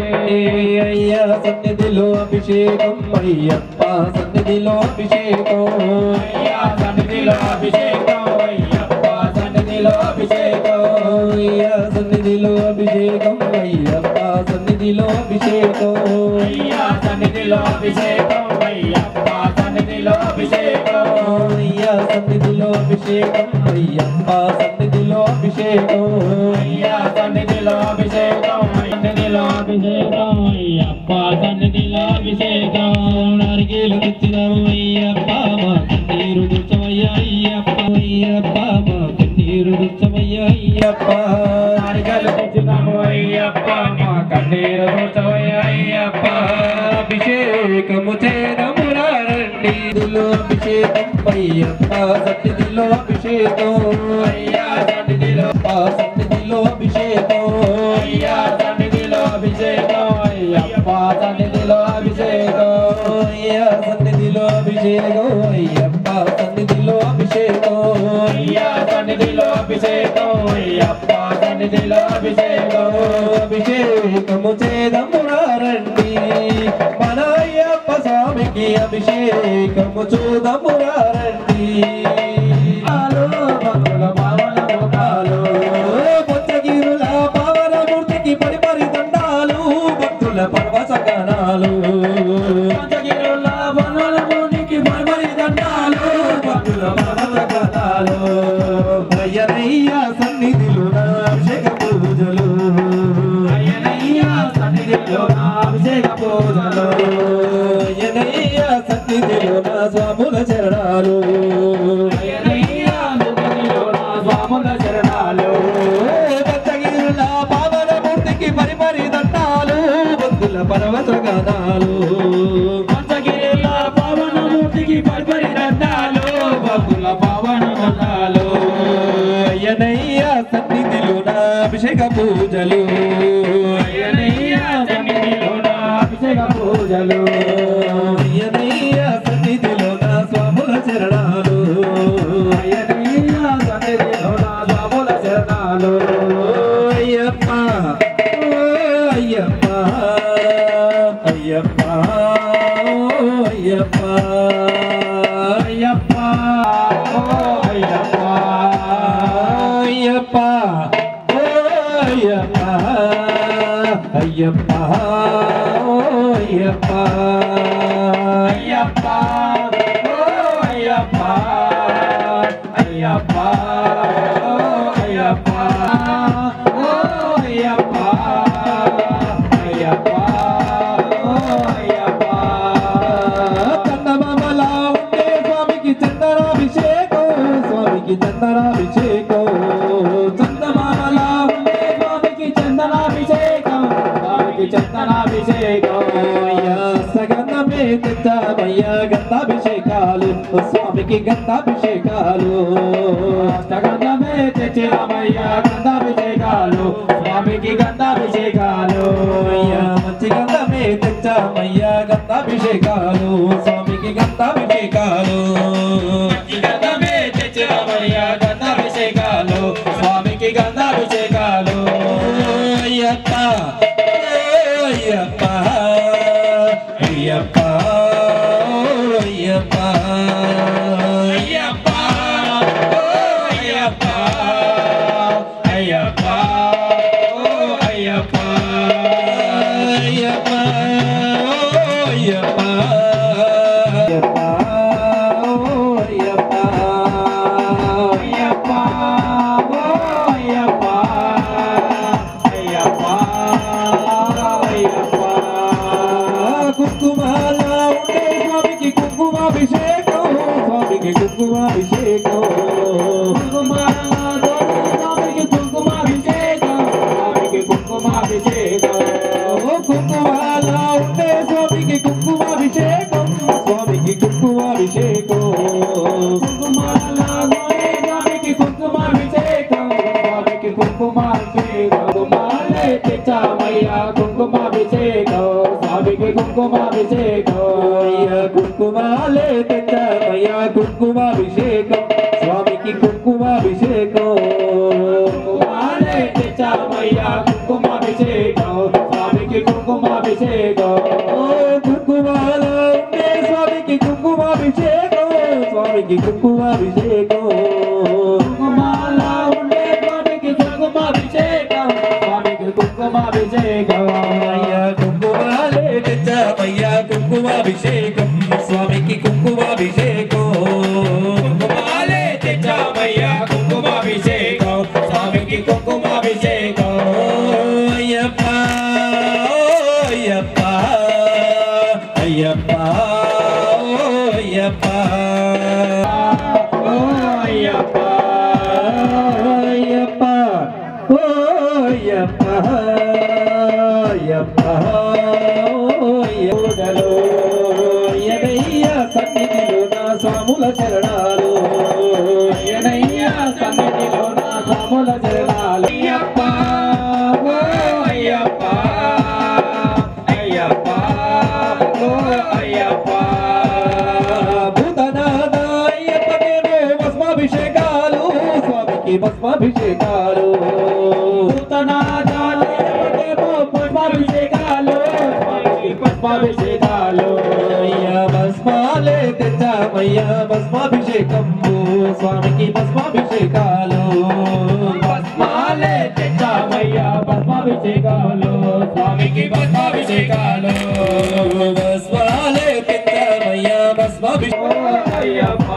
అయ్యా సన్నిధిలో అభిషేకం అయ్యప్ప సన్నిధిలో అభిషేకం అయ్యా సన్నిధిలో అభిషేకం అయ్యప్ప సన్నిధిలో అభిషేకం అయ్యా సన్నిధిలో అభిషేకం అయ్యప్ప సన్నిధిలో అభిషేకం అయ్యా సన్నిధిలో అభిషేకం అయ్యప్ప సన్నిధిలో అభిషేకం అయ్యా సన్నిధిలో అభిషేకం అయ్యప్ప సన్నిధిలో అభిషేకం అయ్యా సన్నిధిలో అభిషేకం సన్నిధిలో అభిషేకం అయ్యప్ప సన్నిధిలో అభిషేకం నరికేలు తెచ్చినాము అయ్యప్ప మా కన్నీరు దుచ్చమయ్యా అయ్యప్ప అయ్యప్ప మా కన్నీరు దుచ్చమయ్యా అయ్యప్ప నరికేలు తెచ్చినాము అయ్యప్ప మా కన్నీరు దుచ్చమయ్యా అయ్యప్ప అభిషేకము చేదము రండి దిలో అభిషేకం అయ్యప్ప సన్నిధిలో అభిషేకం అయ్యా సన్నిధిలో సన్నిధిలో అభిషేకం అయ్యా సన్నిధిలో అభిషేకం అయ్యప్ప సన్నిధిలో అభిషేకం అయ్యా సన్నిధిలో అభిషేకం అయ్యప్ప సన్నిధిలో అభిషేకం అయ్యా సన్నిధిలో అభిషేకం అయ్యప్ప సన్నిధిలో అభిషేకం అభిషేకము చేదము రండి మన అయ్యప్ప స్వామికి అభిషేకము చూదము రండి ఆలో భక్తుల పావన ముఖాలు పొచ్చగిరుల పావన మూర్తికి పరిపరి దండాలు భక్తుల పర్వత గణాలు పొచ్చగిరుల పావన మూర్తికి పరిపరి దండాలు భక్తుల పర్వత గణాలు అయ్యనయ్య సన్నిధిలో నా అభిషేక పూజలు అయ్యనయ్య సన్నిధిలో నా అభిషేక పూజలు అయ్యనయ్య సన్నిధిలో నా స్వాముల చరణాలు అయ్యనయ్య సన్నిధిలో నా స్వాముల చరణాలు భక్తగిరుల పావన మూర్తికి పరిపరి దండాలు భక్తుల పర్వత గణాలు భక్తగిరుల పావన మూర్తికి పరిపరి దండాలు భక్తుల పావన గణాలు అయ్యనయ్య సన్నిధిలో నా అభిషేక పూజలు అయ్యనయ్య సన్నిధిలో నా అభిషేక పూజలు అయ్యనయ్య సన్నిధిలో నా స్వాముల చరణాలు అయ్యనయ్య సన్నిధిలో నా స్వాముల చరణాలు అయ్యప్ప ఓ అయ్యప్ప అయ్యప్ప ఓ అయ్యప్ప అయ్యప్ప ఓ అయ్యప్ప అయ్యప్ప ఓ అయ్యప్ప అయ్యప్ప ఓ అయ్యప్ప అయ్యప్ప ఓ అయ్యప్ప అయ్యప్ప ఓ అయ్యప్ప ఓ అయ్యప్ప అయ్యప్ప ఓ అయ్యప్ప చందమామలా ఉండే స్వామికి చందనాభిషేకం స్వామికి చందనాభిషేకం చందమామలా ఉండే స్వామికి చందనాభిషేకం స్వామికి చందనాభిషేకం అయ్యా సగంధమే తెచ్చామయ్యా గంధాభిషేకాలు స్వామికి గంధాభిషేకాలు అష్టగంధమే తెచ్చినమయ్య గంధాభిషేకాలు స్వామికి గంధాభిషేకాలు అయ్యా మంచి గంధమే తెచ్చామయ్యా గంధాభిషేకాలు స్వామికి గంధాభిషేకాలు గంధమే తెచ్చినమయ్య గంధాభిషేకాలు స్వామికి గంధాభిషేకాలు అయ్యప్ప అయ్యప్ప అయ్యప్ప అయ్యప్ప అయ్యప్ప ఓ అయ్యప్ప అయ్యప్ప ఓ అయ్యప్ప అయ్యప్ప అయ్యప్ప అయ్యప్ప అయ్యప్ప అయ్యప్ప ఓ అయ్యప్ప అయ్యప్ప అయ్యప్ప కుంకుమాల ఉండే స్వామికి కుంకుమాభిషేకం స్వామికి కుంకుమాభిషేకం స్వామికి కుంకుమాభిషేకం స్వామికి కుంకుమాభిషేకం ఓ కుంకుమాల ఉండే స్వామికి కుంకుమాభిషేకం స్వామికి కుంకుమాభిషేకం కుంకుమాల స్వామికి కుంకుమాభిషేకం స్వామికి కుంకుమాభిషేకం కుంకుమాలే తెచ్చామయ్యా కుంకుమాభిషేకం స్వామికి కుంకుమాభిషేకం అయ్యా కుంకుమాలే తెచ్చామయ్యా కుంకుమాభిషేకం స్వామికి కుంకుమాభిషేకం కుంకుమాలే తెచ్చామయ్యా కుంకుమాభిషేకం స్వామికి కుంకుమాభిషేకం ఓ కుంకుమాల ఉండే స్వామికి కుంకుమాభిషేకం స్వామికి కుంకుమాభిషేకం కుంకుమాల ఉండే స్వామికి కుంకుమాభిషేకం స్వామికి కుంకుమాభిషేకం అయ్యా కుంకుమాలే తెచ్చామయ్యా కుంకుమాభిషేకం స్వామికి కుంకుమాభిషేకం కుంకుమాలే తెచ్చామయ్యా కుంకుమాభిషేకం స్వామికి కుంకుమాభిషేకం అయ్యప్ప అయ్యప్ప అయ్యప్ప అయ్యప్ప ఓ అయ్యప్ప అయ్యప్ప ఓ అయ్యప్ప అయ్యప్ప పూజలు ఎనయ్య సన్నిధిలో నా స్వాముల చరణాలు ఎనయ్య సన్నిధిలో నా స్వాముల చరణాలు అయ్యప్ప ఓ అయ్యప్ప అయ్యప్ప ఓ అయ్యప్ప భూతనాథ అయ్యప్పకేమో భస్మాభిషేకాలు స్వామికి భస్మాభిషేకాలు భూతనాథాలయమేమో పుష్పాభిషేకాలు స్వామికి పుష్పాభిషేకాలు అయ్యా భస్మాలే తెచ్చామయ్యా భస్మాభిషేకంబు స్వామికి భస్మాభిషేకాలు భస్మాలే తెచ్చామయ్యా భస్మాభిషేకాలు స్వామికి భస్మాభిషేకాలు భస్మాలే తెచ్చామయ్యా భస్మాభిషేకం అయ్యప్ప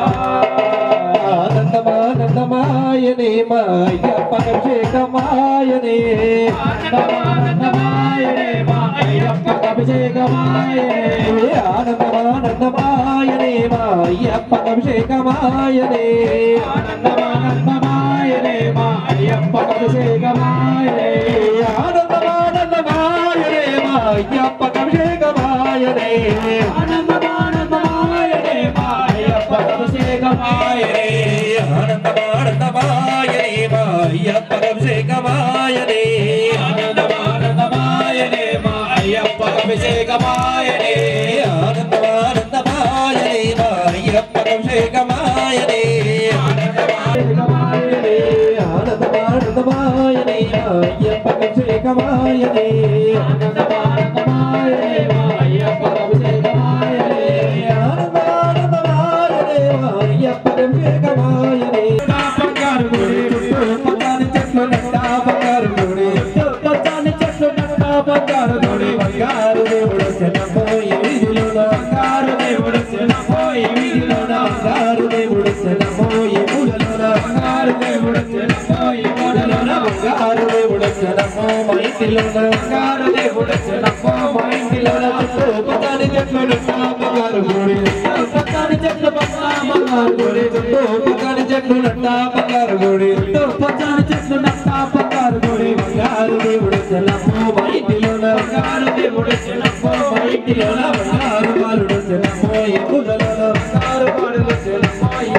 ఆనందమానందమాయనే మాయప్ప అభిషేకమాయనే ఆనందమానందమాయనే మా అయ్యప్ప అభిషేకమాయనే ఆనందమానందమాయనే మాయప్ప అభిషేకమాయనే ఆనందమానందమాయనే మా అయ్యప్ప అభిషేకమాయనే ఆనందమానందమాయనే మాయప్ప అభిషేకమాయనే ఆనందమానందమాయనే మా అయ్యప్ప అభిషేకమాయనే ఆనందమానందమాయనే మాయప్ప అభిషేకమాయనే ఆనందమానందమాయనే మా అయ్యప్ప అభిషేకమాయనే ఆనందమానందమాయనే మాయప్ప అభిషేకమాయనే అభిషేకమాయనే ఆనందమానందమాయనే మాయప్ప అభిషేకమాయనే ఆనందమానందమాయనే మా అయ్యప్ప అభిషేకమాయనే ఆనందమానందమాయనే మాయప్ప అభిషేకమాయనే బంగారు గుడి పచ్చని చెట్లు నిండా బంగారు గుడి పచ్చని చెట్లు నిండా బంగారు గుడి బంగారు దేవుడు శనపోయి వీధిలోన బంగారు దేవుడు చిన్నపోయి వీధిలోన బంగారు దేవుడు శనపోయి మూలలోన బంగారు దేవుడు చిన్నపోయి మూడలోన బంగారు దేవుడు శనపో మా ఇంటిలోన బంగారు దేవుడు చిన్నపో మా ఇంటిలోన పచ్చని చెట్లు నిండా బంగారు గుడి పచ్చని చెట్లు పచ్చ బంగారు గుడి పచ్చని చెట్లు నిండా బంగారు గుడి పచ్చని చెట్లు నట్టా బంగారు గుడి బంగారు దేవుడు శనపో మా ఇంటిలోన బంగారు దేవుడు చిన్నపో మా ఇంటిలోన బంగారు బాలుడు శనపో మూలలోన బంగారు వాడులు చిన్నపో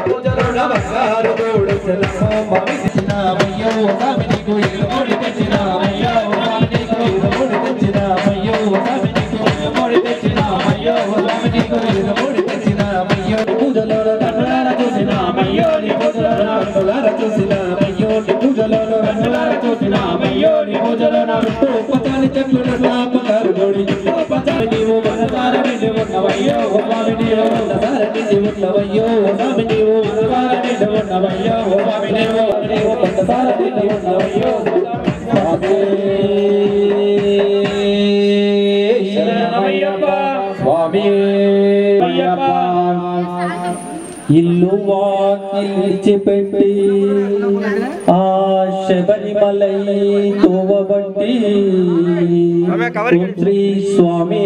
గరుడ బంగారు గోడు చలమో మామి తెచ్చినామయ్యో స్వామి నీకు ఇరుముడి తెచ్చినామయ్యో స్వామి నీకు ఇరుముడి తెచ్చినామయ్యో స్వామి నీకు ఇరుముడి తెచ్చినామయ్యో స్వామి నీకు ఇరుముడి తెచ్చినామయ్యో పూజలో కన్నులార చూసినామయ్యో నీ పూజలో కన్నులార చూసినామయ్యో నీ పూజలో కన్నులార చూసినామయ్యో నీ పూజలో నా విష్ణు పచాలి చెట్లు బంగారు గోడి పచాలి నీవు మనసార నిండి ఉన్నవయ్యో స్వామి నీవు మనసార నిండి ఉన్నవయ్యో స్వామి నీవు మనసార నిండి ఉన్నవయ్యో స్వామి నీవు నీవు మనసార నిండి ఉన్నవయ్యో స్వామి శరణమయ్యప్ప స్వామి అయ్యప్ప ఇల్లు వాకిలిచిపెట్టి ఆ శబరిమలై తోవబట్టి శ్రీ స్వామి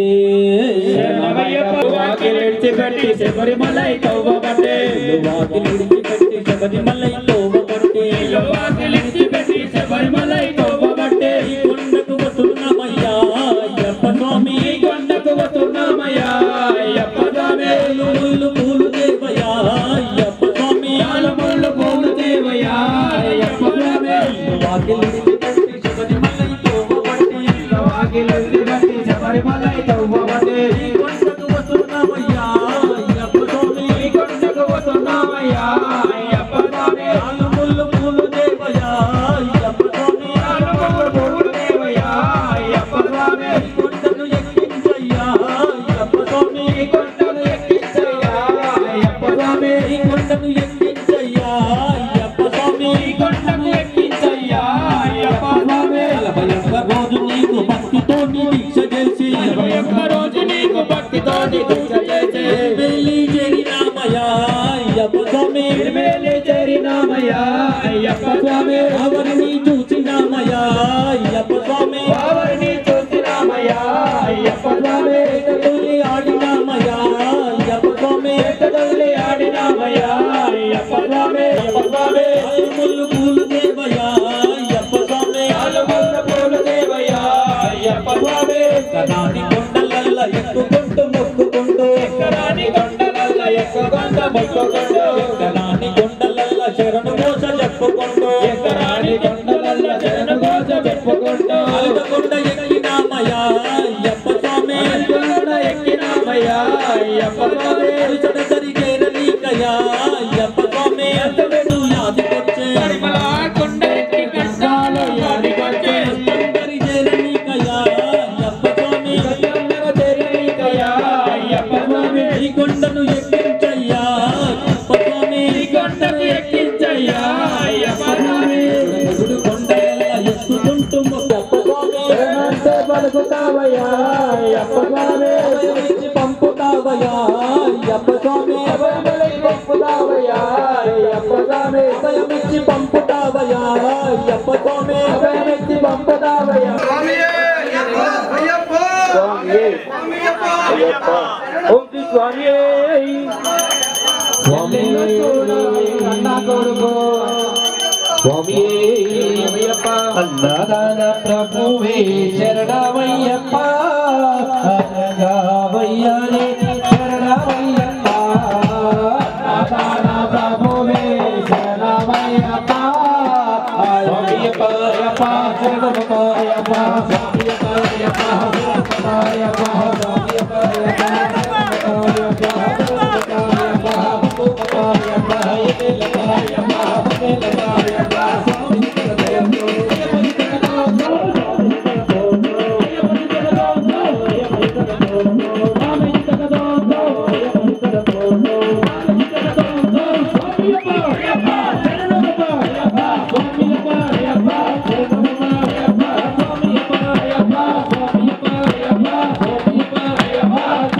వాకిలిడిచిపెట్టి శబరిమలై తోవబట్టి వాకిలిడిచిపెట్టి శబరిమలై తోవబట్టి వాకిలిడిచిపెట్టి శబరిమలై తోవబట్టి ఈ కొండకు వస్తున్నామయ్యా అయ్యప్ప స్వామి ఈ కొండకు వస్తున్నామయ్యా అయ్యప్ప స్వామి పూలు పూలు దేవయ్యా అయ్యప్ప స్వామి పూలు పూలు దేవయ్యా అయ్యప్ప స్వామి వాకిలిడిచిపెట్టి శబరిమలై తోవబట్టి వాకిలిడిచిపెట్టి శబరిమలై తోవబట్టి ఈ కొండకు వస్తున్నామయ్యా అయ్యప్ప స్వామి ఈ కొండకు వస్తున్నామయ్యా అయ్యప్ప స్వామి పూలు పూలు దేవయ్యా అయ్యప్ప స్వామి పూలు పూలు దేవయ్యా అయ్యప్ప స్వామి కొండను ఎక్కించయ్యా అయ్యప్ప స్వామి కొండను ఎక్కించయ్యా అయ్యప్ప స్వామి కొండను ఎక్కించయ్యా అయ్యప్ప స్వామి కొండను ఎక్కించయ్యా అయ్యప్ప స్వామి నలభై ఒక్క రోజు నీకు భక్తితో దీక్ష చేసి నలభై ఒక్క రోజు నీకు భక్తితో దీక్ష చేసి వెళ్ళి చేరినామయ్యా అయ్యప్ప స్వామి వెళ్ళి చేరినామయ్యా అయ్యప్ప స్వామి అవరిని చూసినామయ్యా అయ్యప్ప స్వామి అవరిని చూసినామయ్యా అయ్యప్ప స్వామి తల్లి ఆడినామయ్యా అయ్యప్ప స్వామి తల్లి ఆడినామయ్యా అయ్యప్ప స్వామి అయ్యప్ప స్వామి ముళ్ళు పూలు దేవయ్యా అయ్యప్ప స్వామి ముళ్ళు పూలు దేవయ్యా అయ్యప్ప స్వామి కనాని కొండలల్ల ఎక్కుకుంటూ మొక్కుకుంటూ ఎక్కరాని కొండలల్ల ఎక్కుకుంటూ మొక్కుకుంటూ ఎక్కరాని కొండలల్ల శరణు మోస చెప్పుకుంటూ ఎక్కరాని కొండలల్ల శరణు మోస చెప్పుకుంటూ అలగకొండ ఎక్కినామయ్యా అయ్యప్ప స్వామి అలగకొండ ఎక్కినామయ్యా అయ్యప్ప స్వామి అలచడ సరిగేర నీకయ్యా అయ్యప్ప స్వామి అంతవేడు యాదికొచ్చే పరిమళ కొండ ఎక్కి కష్టాలు యాదికొచ్చే అందరి చేర నీకయ్యా అయ్యప్ప స్వామి అందర చేర నీకయ్యా అయ్యప్ప స్వామి ఈ కొండను ఎక్కించయ్యా అయ్యప్ప స్వామి ఈ కొండను ఎక్కించయ్యా అయ్యప్ప స్వామి ఎగుడు కొండల ఎక్కుకుంటూ మొక్కప్ప స్వామి ఏమంటే పలుకుతావయ్యా అయ్యప్ప స్వామి ఇచ్చి పంపుతావయ్యా అయ్యప్ప స్వామి అభయములై పంపుతావయ్యా అయ్యప్ప స్వామి అభయమిచ్చి పంపుతావయ్యా అయ్యప్ప స్వామి అభయమిచ్చి పంపుతావయ్యా ఓం శ్రీ స్వామి స్వామి అన్న కొడుకు స్వామి అన్నదాన ప్రభువే శరణమయ్యప్ప అన్నగావయ్యనే శరణమయ్యప్ప అన్నదాన ప్రభువే శరణమయ్యప్ప స్వామియప్ప అయ్యప్ప శరణమయ్యప్ప స్వామియప్ప అయ్యప్ప శరణమయ్యప్ప స్వామియప్ప అయ్యప్ప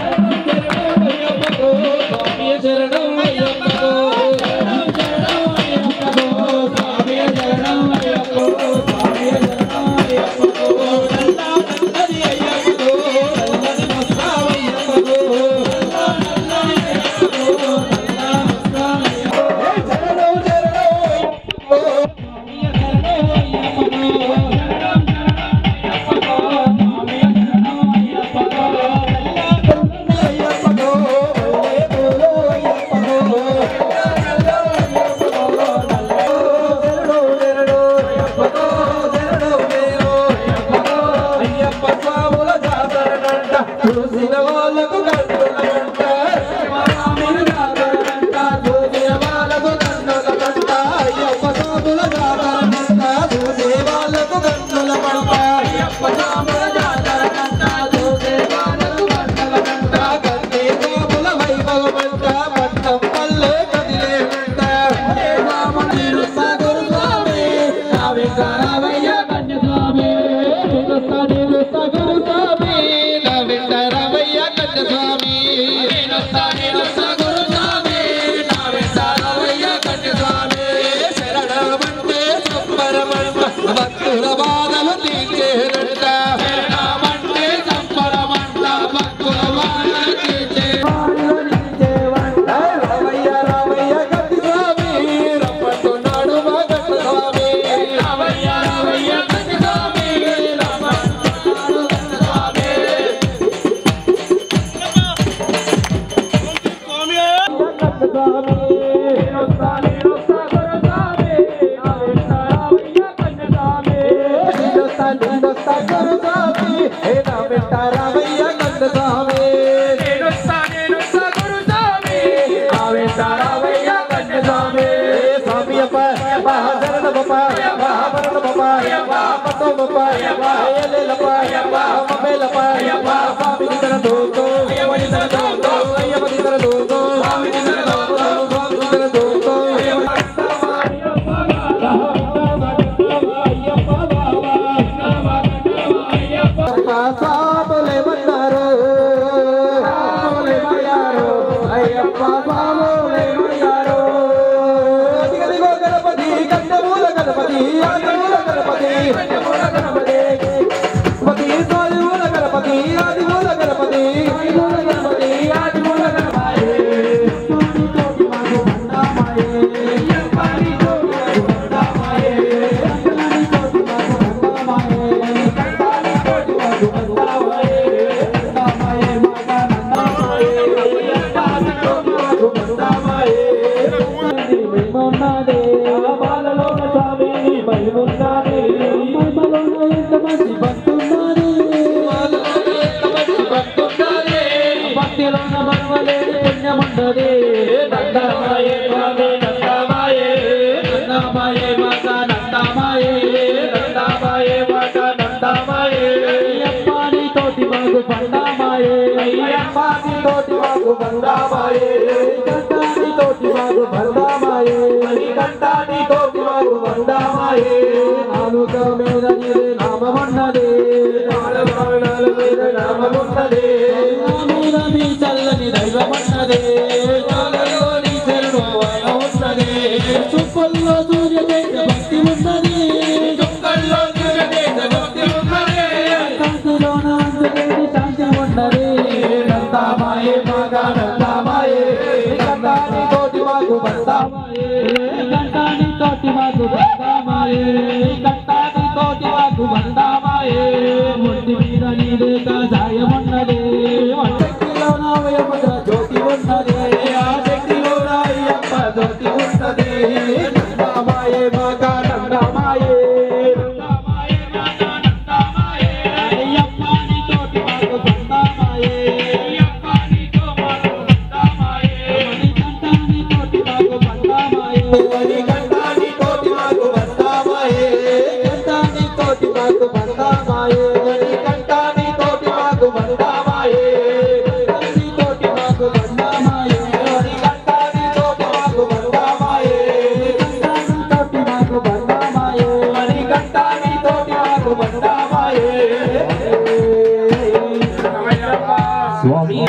శరణం అయ్యప్ప బాబోలేమయ్యారో అదిగదిగో గణపతి కండమూల గణపతి ఆదిమూల గణపతి కండమూల గణపతి పతి సాదిమూల గణపతి ఆదిమూల గణపతి ఆదిమూల గణపతి ఆదిమూల గణపతి ఉన్నదే బాలలోన స్వామి మహిమున్నదే మహిమలోన ఎంత మంచి భక్తున్నదే భక్తిలోన మరవలేని పుణ్యమున్నదే నందమాయే స్వామి నందమాయే నందమాయే మాత నందమాయే నందమాయే మాత నందమాయే అయ్యప్పని తోటి మాకు పండమాయే అయ్యప్పని తోటి మాకు పండమాయే కంటాని తోటి మాకు బండమాయే కంటాని తోటి మాకు బండమాయే నాలుక మీద నీదే నామమున్నదే నాలుగు మీద నామమున్నదే మీద మీ చల్లని దైవమన్నదే నాలలో నీ చెరుడు ఆయన ఉన్నదే చుక్కల్లో సూర్య తేజ భక్తి ఉన్నది చుక్కల్లో సూర్య తేజ భక్తి ఉన్నది కాంతిలోన అంతలేని శాంతి ఉన్నది నందామాయే మాగా నందామాయే కంటాని తోటి మాకు బందామాయే కంటాని తోటి మాకు బందామాయే కంటాని తోటి మాకు బందామాయే ముట్టి మీద నీదే కాసాయమున్నదే శక్తిలో నా వయముద్ర జ్యోతి ఉన్నదే ఆ శక్తిలో నా అయ్యప్ప జ్యోతి ఉన్నదే నందామాయే మాగా నందామాయే అయ్యప్పని తోటి మాకు బందామాయే మణికంఠాని తోటి మాకు బందామాయే మణికంఠాని తోటి మాకు బందామాయే కంఠాని తోటి మాకు బందామాయే మణికంఠాని తోటి మాకు బందామాయే కంఠాని తోటి మాకు బందామాయే మణికంఠాని తోటి మాకు బందామాయే కంఠాని తోటి మాకు బందామాయే మణికంఠాని తోటి మాకు బందామాయే స్వామి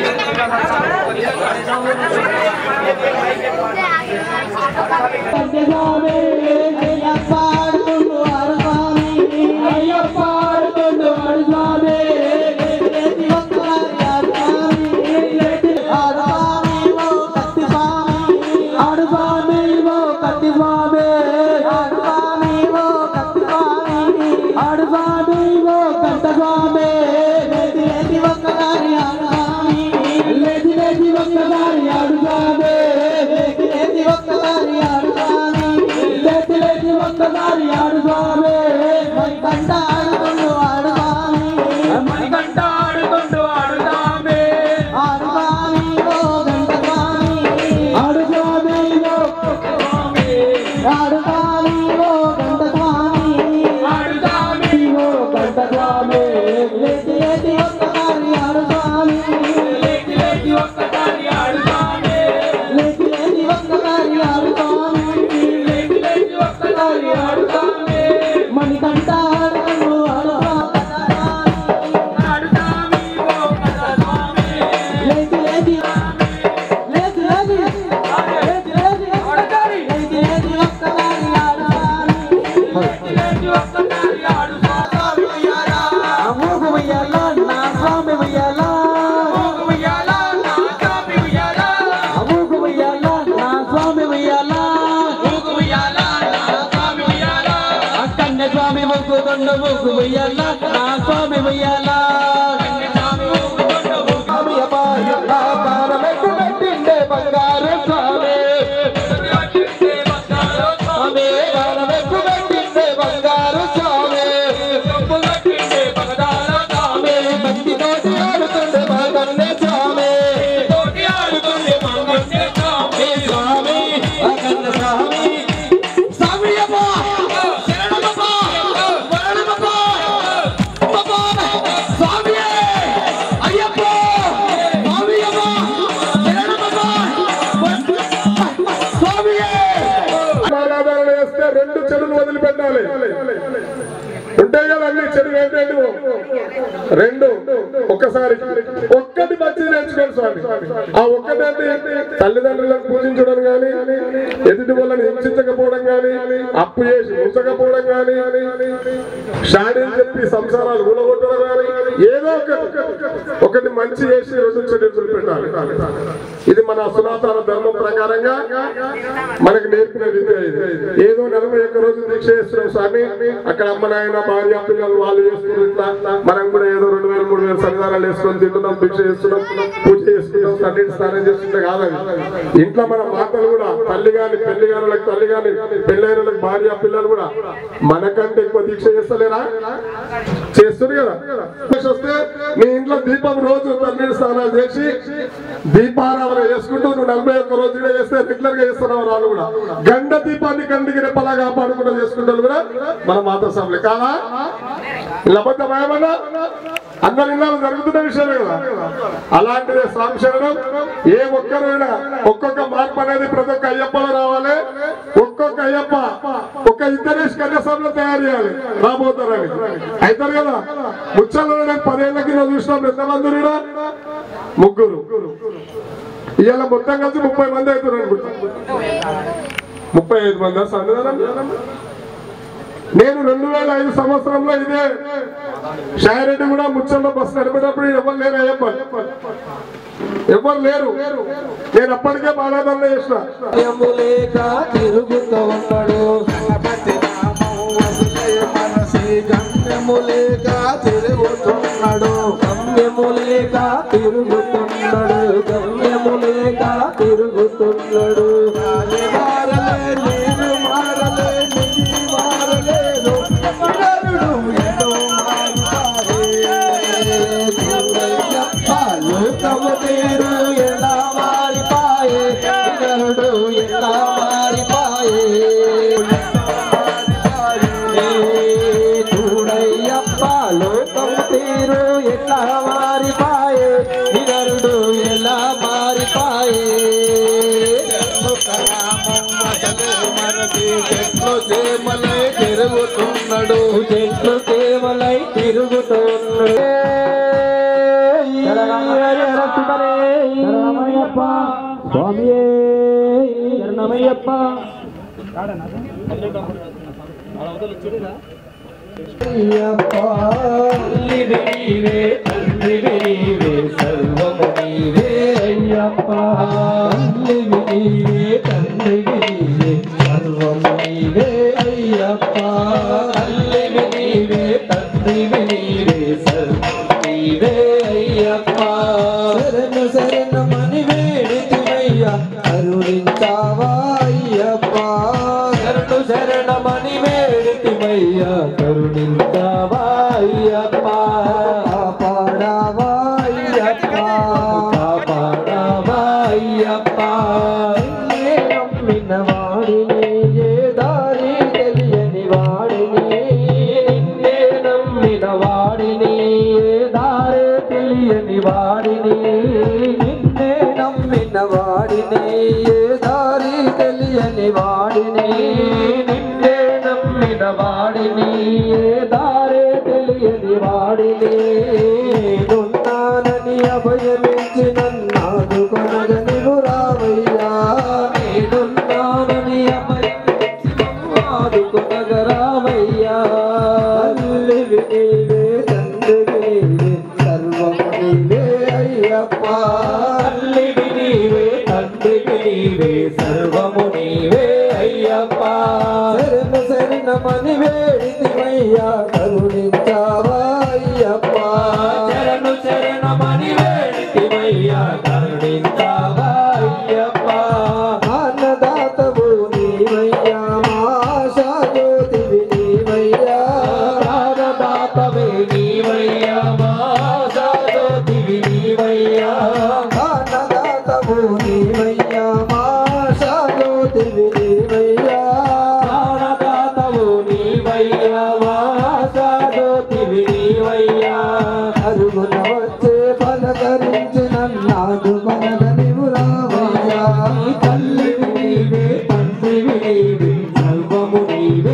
లేచి లేచి ఒక్కసారి ఆడుగానే లేచి ఒక్కసారి ఆడుగానే లేచి లేచి ఒక్కసారి ఆడుగానే మణికంఠ ఆడుకుంటూ ఆడుగానే మణికంఠ ఆడుకుంటూ ఆడుగానే ఆడుగానే ఓ గంట స్వామి ఆడుగానే ఓ స్వామి ఆడుగానే ఓ గంట స్వామి ఆడుగానే ఓ గంట స్వామి లేచి లేచి ఒక్కసారి ఆడుగానే లేచి లేచి ఒక్కసారి ఆడుగానే లేచి లేచి ఒక్కసారి ఆడుగానే లేచి లేచి ఒక్కసారి ఆడుగానే మణికంఠ ఆడుకుంటూ ఆడుగానే ఆడుగానే ఓ గంట స్వామి లేచి లేచి లేచి లేచి లేచి లేచి ఒక్కసారి లేచి లేచి ఒక్కసారి ఆడుగానే లేచి లేచి ఒక్కసారి ఆడుగానే అమోఘ ఉయ్యాల నా స్వామి ఉయ్యాల అమోఘ ఉయ్యాల నా స్వామి ఉయ్యాల కన్య స్వామి ముగ్గుతుండు ముగ్గు ఉయ్యాల నా స్వామి ఉయ్యాల స్వామి అపాయమ్మ పారమెక్కు పెట్టిండే బంగారు స్వామి స్వామి పారమెక్కు పెట్టిండే బంగారు స్వామి స్వామి భక్తితోటి ఆడుతుండే మా కన్య స్వామి స్వామి స్వామి ఆ కన్య స్వామి స్వామి అప్ప శరణమప్ప వరణమప్ప రెండు చెడులు వదిలిపెట్టాలి ఉంటాయి కదా అన్ని చెడు ఏంటంటే రెండు ఒక్కసారి ఒక్కటి మంచిది నేర్చుకోండి స్వామి ఆ ఒక్కటంటే తల్లిదండ్రులను పూజించడం గాని ఎదుటి వాళ్ళని హింసించకపోవడం గాని అప్పు చేసి ఉంచకపోవడం గాని షాడీలు చెప్పి సంసారాలు ఊలగొట్టడం గాని ఏదో ఒకటి ఒకటి మంచి చేసి రెండు చెడు పెట్టాలి ఇది మన సనాతన ధర్మం ప్రకారంగా మనకు నేర్పిన విద్య ఇది ఏదో నలభై ఒక్క రోజు దీక్ష చేస్తున్నాం స్వామి అక్కడ అమ్మ నాయన భార్య పిల్లలు వాళ్ళు చేస్తున్నారు ఇట్లా మనం కూడా ఏదో రెండు వేలు మూడు వేలు సన్నిధానాలు వేసుకొని తింటున్నాం దీక్ష చేస్తున్నాం పూజ చేసుకుంటాం కన్నీటి స్నానం చేస్తుంటే కాదని ఇంట్లో మన మాటలు కూడా తల్లి గాని పెళ్లి గానులకు తల్లి గాని పెళ్ళైన వాళ్ళకి భార్య పిల్లలు కూడా మనకంటే ఎక్కువ దీక్ష చేస్తలేరా చేస్తుంది కదా దీక్ష వస్తే మీ ఇంట్లో దీపం రోజు తల్లి స్నానాలు చేసి దీపారాధన చేసుకుంటూ నువ్వు నలభై ఒక్క రోజు కూడా చేస్తే రెగ్యులర్ గా చేస్తున్నావు వాళ్ళు కూడా గండ దీపాన్ని కంటికి రెప్పలా కాపాడుకుంటూ చేసుకుంటారు కూడా మన మాత సభలు కాదా లేకపోతే భయమన్నా అందరి ఇళ్ళలో జరుగుతున్న విషయమే కదా అలాంటిదే స్వామి శరణం ఏ ఒక్కరు కూడా ఒక్కొక్క మార్పు అనేది ప్రతి ఒక్క అయ్యప్పలో రావాలి ఒక్కొక్క అయ్యప్ప ఒక్క ఇంటర్నేషనల్ కన్యాసంలో తయారు చేయాలి రాబోతారని అవుతారు కదా ముచ్చల్లో నేను పదేళ్ల కింద చూసినాం ఎంతమంది కూడా ముగ్గురు ఇవాళ మొత్తం కలిసి ముప్పై మంది అవుతారు అనుకుంటా ముప్పై ఐదు మంది సన్నిధానం నేను రెండు వేల ఐదు సంవత్సరంలో ఇదే షాయరెడ్డి కూడా ముచ్చల్లో బస్సు నడిపేటప్పుడు ఎవరు లేరు అయ్యప్ప ఎవరు లేరు నేను అప్పటికే బాలాదరణ చేసిన లేక తిరుగుతూ ఉన్నాడు గమ్యము లేక తిరుగుతున్నాడు గమ్యము లేక తిరుగుతున్నాడు గమ్యము లేక తిరుగుతున్నాడు మారలే నేను మారలే నీ మారలేదు నరుడు ఎన్నో మారుతారే లోకము తీరు ఎలా మారిపాయే నరుడు ఎలా మారిపాయే చూడయ్యప్ప లోకము తీరు ఎలా మారిపాయే నరుడు ఎలా మారిపాయే చెట్లు చేమలై తిరుగుతున్నాడు చెట్లు చేమలై తిరుగుతున్నాడు స్వామియే శరణమయ్యప్ప అయ్యప్ప తల్లివి నీవే తండ్రివి నీవే సర్వము నీవే అయ్యప్ప తల్లివి నీవే తండ్రివి నీవే సర్వము నీవే అయ్యప్ప తల్లివి నీవే తండ్రివి నీవే సర్వము నీవే అయ్యప్ప శరణు శరణమని వేడితివయ్యా కరుణించావా అయ్యప్ప శరణు శరణమని వేడితివయ్యా కరుణించావా అయ్యప్ప కాపాడావా అయ్యప్ప కాపాడావా అయ్యప్ప నిన్నే నమ్మిన వాడిని ఏ దారి తెలియని వాడిని నిన్నే నమ్మిన వాడిని ఏ దారి తెలియని వాడిని నిన్నే నమ్మిన వాడిని ఏ దారి తెలియని వాడిని నిన్నే నమ్మిన వాడిని ఏ దారి తెలియని వాడిని నేనున్నానని అభయమించి నన్నాదు కొనగని రావయ్యా నేనున్నానని అభయమించి నన్నాదు కొనగరావయ్యా తల్లివి నీవే తండ్రివి నీవే సర్వము నీవే అయ్యప్ప తల్లివి నీవే తండ్రివి నీవే సర్వము నీవే అయ్యప్ప శరణు శరణమని వేడితివయ్యా కరుణించావా అయ్యప్ప శరణు శరణమని వేడితివయ్యా కరుణించావా అయ్యప్ప అన్నదాతవు నీవయ్యా మాషా జ్యోతివి నీవయ్యా అన్నదాతవే నీవయ్యా మాషా జ్యోతివి నీవయ్యా అన్నదాతవు నీవయ్యా మాషా జ్యోతివి నీవయ్యా అన్నదాతవు నీవయ్యా మాషా జ్యోతివి నీవయ్యా అరుగున వచ్చే పలకరించి నన్నాడు మనగని రావయ్యా తల్లివి నీవే తండ్రివి నీవే సర్వము నీవే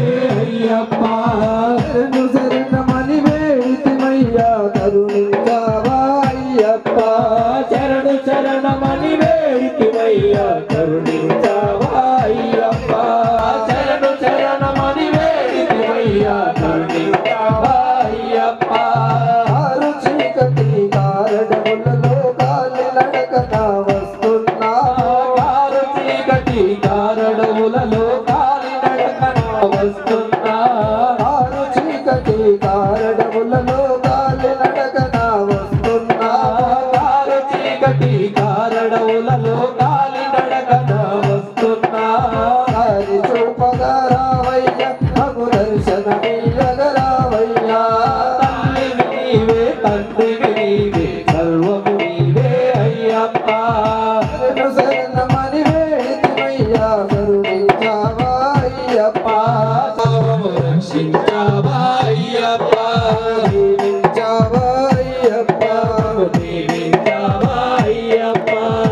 అయ్యప్ప శరణు శరణమని వేడితిమయ్యా కరుణించావా అయ్యప్ప శరణు శరణమని వేడితిమయ్యా కరుణించావా అయ్యప్ప శరణు శరణమని వేడితిమయ్యా కరుణించావా అయ్యప్ప ఆరు చీకటి కారడములలో కాలి నడకన వస్తున్నా ఆరు చీకటి కారడములలో కాలి నడకన వస్తున్నా ఆరు చీకటి కారడములలో కాలి నడకన వస్తున్నా ఆరు చీకటి కారడములలో కాలి నడకన వస్తున్నా దారి చూపగా రావయ్య మగు దర్శనమియ్యగా రావయ్యా తల్లివి నీవే తండ్రివి నీవే సర్వము నీవే అయ్యప్ప శరణు శరణమని వేడితిమయ్యా కరుణించావా అయ్యప్ప సర్వము రక్షించావా అయ్యప్ప దీవించావా అయ్యప్ప దీవించావా అయ్యప్ప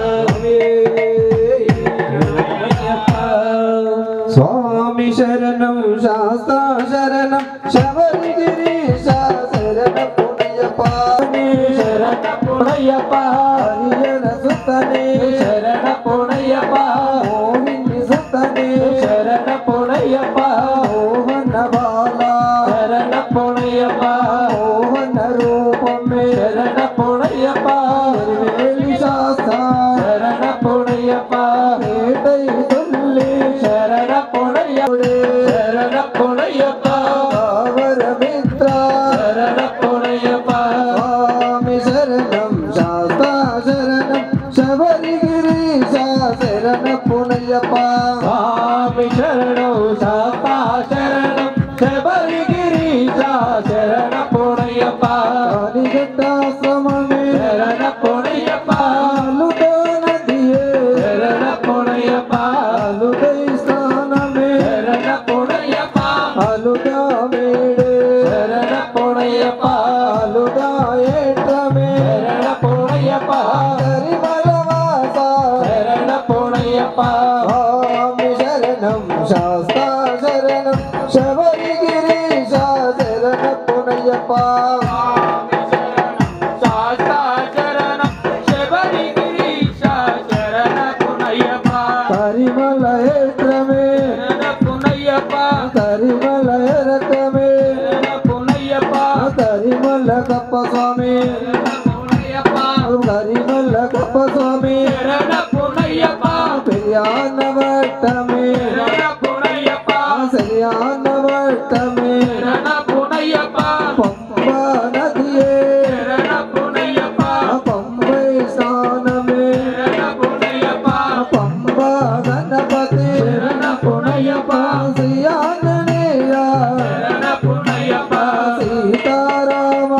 స్వామి శరణం శాస్త్ర శరణం శబరిగిరీశ శరణ పుణ్యప శరణ పుణ్యప హరిజన సుతనే శరణ పుణ్యప మోహిని సుతనే శరణ పుణ్యప మోహన బాల శరణ పుణ్యప మోహన రూపమే శరణ పుణ్యప వేలి శాస్త్ర శరణ పుణ్యప ఏటై తల్లి శరణ పుణ్యపుడే శరణ పుణ్యప వరమిత్ర శరణ పుణ్యప స్వామి శరణం శాస్త్ర శరణం శబరిగిరీశ శరణ పుణ్యప స్వామి శరణం శాస్త్ర శరణం శబరిగిరీశ శరణ పుణ్యప నిగట్టాశ్రమమే శరణ పుణ్యప లుదో నదియే శరణ పుణ్యప లుదై స్థానమే శరణ పుణ్యప అలుదా మేడే శరణ పుణ్యప అలుదా ఏట్రమే శరణ పుణ్యప కరిమలవాస శరణ పుణ్యప స్వామి శరణం శాస్త్ర శరణం శబరిగిరీశ శరణ పుణ్యప పరిమళ ఏట్రమే కరిమల రకమే కరిమల కప్ప స్వామి కరిమల కప్ప స్వామి పెరియాన వట్టమే శరియాన వట్టమే పంప నదియే పంపై స్నానమే పంప గణపతి శ్రీయాననేయ సీతారామ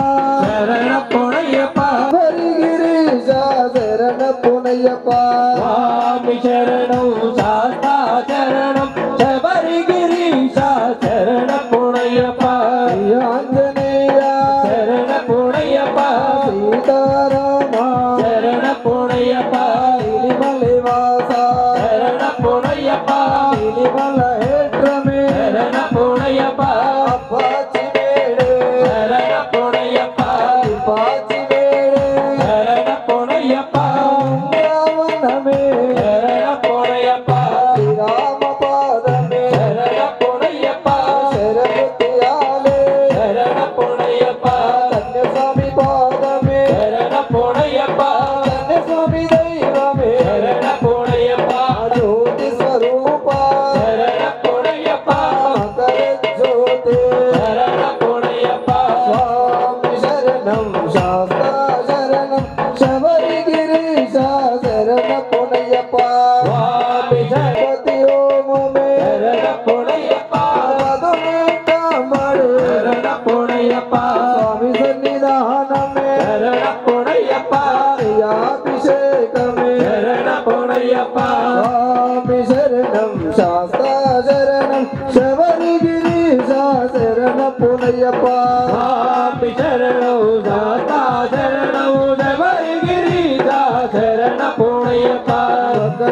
హరిగిరీశ శరణ పునయ్యప్ప స్వామి శరణం శాస్తా శరణం శబరిగిరీశ శరణ పుణయ్యప్ప ఆంజనేయ శరణ పుణయ్యప్ప సీతారామ శరణ పుణయ్యప్ప ఇలిమలివాస శరణ పుణయ్యప్ప ఇలిమల ఏట్రమే శరణ పుణయ్యప్ప అప్పాచి వేడే శరణ పుణయ్యప్ప పాచి వేడే శరణ పుణయ్యప్ప రావణమే శరణ పుణయ్యప్ప శ్రీరామ పాదమే శరణ పుణయ్యప్ప శరణ శరణ పుణయ్యప్ప కన్యస్వామి పాదమే శరణ పుణయ్యప్ప కన్యస్వామి దైవమే శరణ పుణయ్యప్ప జ్యోతి స్వరూప శరణ పుణయ్యప్ప మకర జ్యోతి శరణ పుణయ్యప్ప స్వామి శరణం శాస్త్ర శరణం శబరిగిరీశ శరణ పుణయ్యప్ప స్వామి జగతి ఓమమే శరణ పుణయ్యప్ప మధుమేటమడు శరణ పుణయ్యప్ప స్వామి సన్నిధానమే శరణ పుణయ్యప్ప అభిషేకమే శరణ పుణయ్యప్ప స్వామి శరణం శాస్త్ర శరణం శబరిగిరీశ శరణ పుణయ్యప్ప స్వామి శరణం శాస్త్ర శరణం శబరిగిరీశ శరణ పుణయ్యప్ప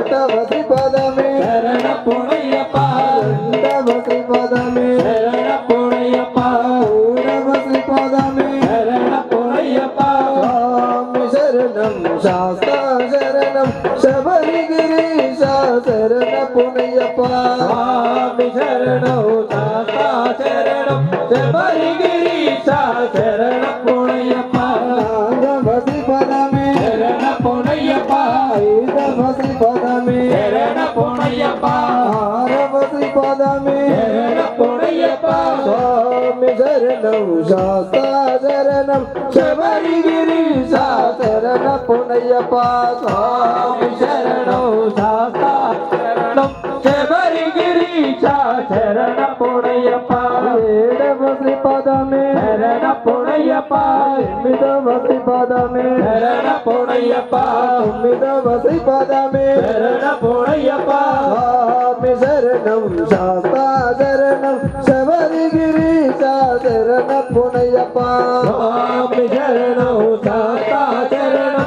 పదమే శరణ పుణయ్యప్ప పదమే శరణ స్వామి శరణం శాస్తా శరణం శబరిగిరీశ శరణ పుణయ్యప్ప నాగవసి పదమే శరణ పుణయ్యప్ప ఐదవసి పదమే శరణ పుణయ్యప్ప ఆరవసి పదమే శరణ పుణయ్యప్ప స్వామి శరణం శాస్తా శరణం శబరిగిరీశ శరణ పునయ్యప్ప స్వామి శరణం శాస్తా శరణం శబరిగిరీశ శరణ పుణయ్యప్ప ఏడవ శ్రీపదమే శరణ పుణయ్యప్ప ఎనిమిదవ శ్రీపదమే శరణ పుణయ్యప్ప తొమ్మిదవ శ్రీపదమే శరణ పుణయ్యప్ప స్వామి శరణం శాస్తా శరణం శబరిగిరీశ శరణ పునయ్యప్ప స్వామి శరణం శాస్తా శరణం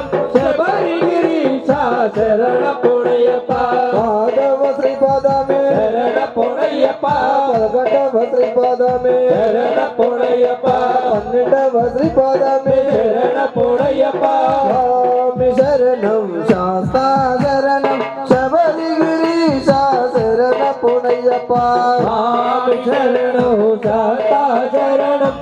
శబరిగిరీశ శరణ పుణయ్యప్ప పాదవ శ్రీపదమే శరణ పుణయ్యప్ప పదకొండవ శ్రీపదమే శరణ పుణయ్యప్ప పన్నెండవ శ్రీపదమే శరణ పుణయ్యప్ప స్వామి శరణం శాస్తా శరణం శబరిగిరీశ శరణ పునయ్యప్ప స్వామి శరణం శాస్తా శరణం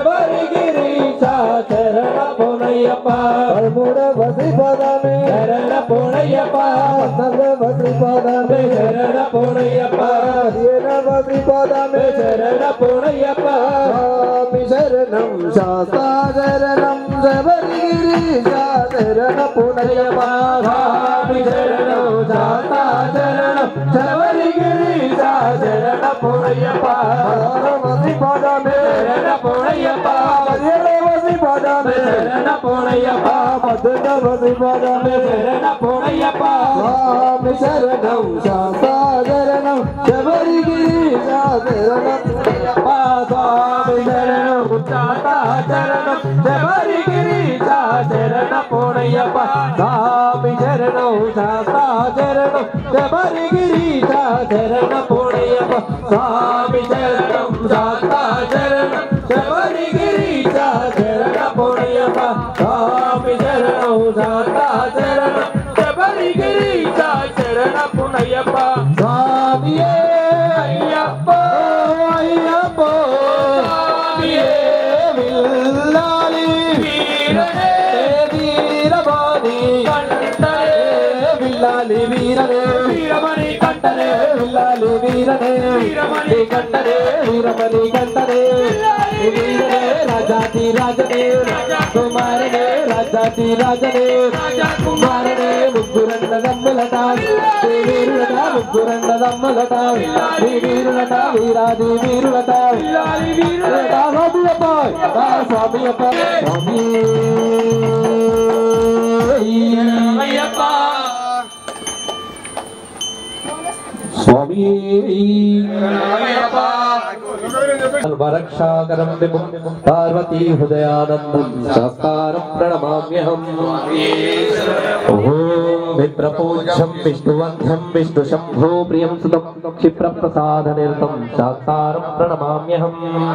శబరిగిరీశ శరణ పుణయ్యప్ప పదమూడవ శ్రీపదమే శరణ పుణయ్యప్ప పద్నాలుగవ శ్రీపదమే శరణ పుణయ్యప్ప పదిహేనవ శ్రీపదమే శరణ పుణయ్యప్ప స్వామి శరణం శాస్తా శరణం శబరిగిరీశ శరణ పునయ్యప్ప స్వామి శరణం శాస్తా శరణం శబరిగిరీశ శరణ పుణయ్యప్ప పదహారవ శ్రీపదమే శరణ పుణయ్యప్ప పదిహేడవ శ్రీపదమే శరణ పుణయ్యప్ప పద్దెనిమిదవ శ్రీపదమే శరణ పుణయ్యప్ప స్వామి శరణం శాస్తా శరణం శబరిగిరీశ శరణ పునయ్యప్ప స్వామి శరణం శాస్తా శరణం శబరిగిరీశ శరణ పుణయ్యప్ప స్వామి శరణం శాస్తా శరణం శబరిగిరీశ శరణ పుణయ్యప్ప స్వామి శరణం శాస్తా శరణం శబరిగిరీశ శరణ పుణయ్యప్ప స్వామి శరణం శాస్తా శరణం శబరిగిరీశ శరణ పుణయ్యప్ప స్వామియే అయ్యప్ప అయ్యప్ప స్వామియే విల్లాలి వీరనే వీరబాని కంటనే విల్లాలి వీరనే వీరమణి కంటనే విల్లాలి వీరనే వీరమణి కంటనే వీరమణి కంటనే వీరనే రాజాతి రాజనే కుమారనే రాజాతి రాజనే కుమారనే ముగ్గురన్న దమ్ములట వీరులట ముగ్గురన్న దమ్ములట వీరులట వీరాది వీరులట వీరులట స్వామియప్ప స్వామియప్ప స్వామి స్వామి వరక్షాకరం విభుం పార్వతీ హృదయానందం శాస్త్రం ప్రణమామ్యహం ఓం విప్రపూజ్యం విష్ణువంధ్యం విష్ణు శంభో ప్రియం సుతం క్షిప్రప్రసాద నిరతం శాస్త్రం ప్రణమామ్యహం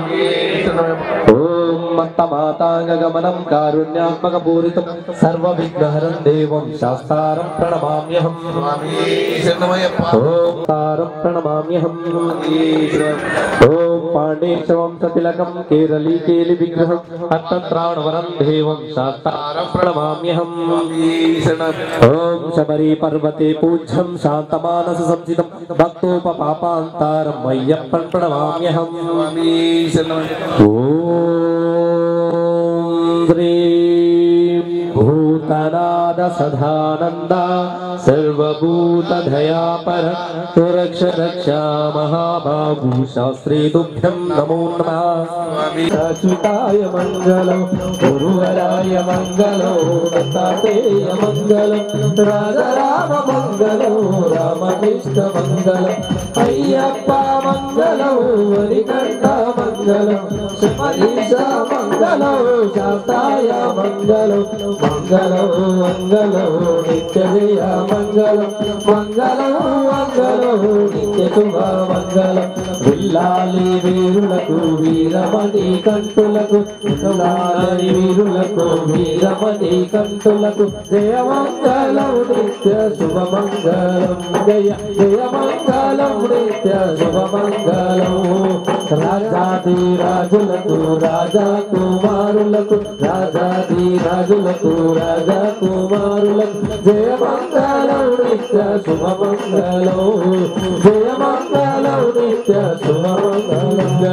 ఓం మత్తమాతాంగమనం కారుణ్యాత్మక పూరితం సర్వ విఘ్నహరం దేవం శాస్త్రం ప్రణమామ్యహం ఓం తారం ప్రణమామ్యహం ఓం పాండేశవంశతిలకం కేరళీ కేలి విగ్రహం అత్తత్రాణవరం దేవం శాస్త్రం ప్రణమామ్యహం ఓం శబరి పర్వతే పూజ్యం శాంతమానస సంసితం భక్తోపపాపాంతారం అయ్యప్పన్ ప్రణమామ్యహం ఓం శ్రీ భూతనాద సదానంద సర్వభూతదయాపర సురక్ష రక్షా మహాబాహు శాస్త్రీ తుభ్యం నమో నమః అచ్యుతాయ మంగళం గురువరాయ మంగళం దత్తాత్రేయ మంగళం రాజరామ మంగళం రామకృష్ణ మంగళం అయ్యప్ప మంగళం వరికంఠ మంగళం మంగళం శబరీష మంగళం శాస్తాయ మంగళం మంగళం మంగళం నిత్య జయ మంగళం మంగళం మంగళం నిత్య శుభ మంగళం విల్లాలి వీరులకు వీరమణి కంటులకు విల్లాలి వీరులకు వీరమణి కంటులకు జయ మంగళం నిత్య శుభ మంగళం జయ జయ మంగళం నిత్య శుభ మంగళం రాజాది రాజులకు రాజా కుమారులకు రాజాది రాజులకు రాజా కుమారులకు జయ మంగళం నిత్య శుభ మంగళం జయ మంగళం నిత్య శుభ మంగళం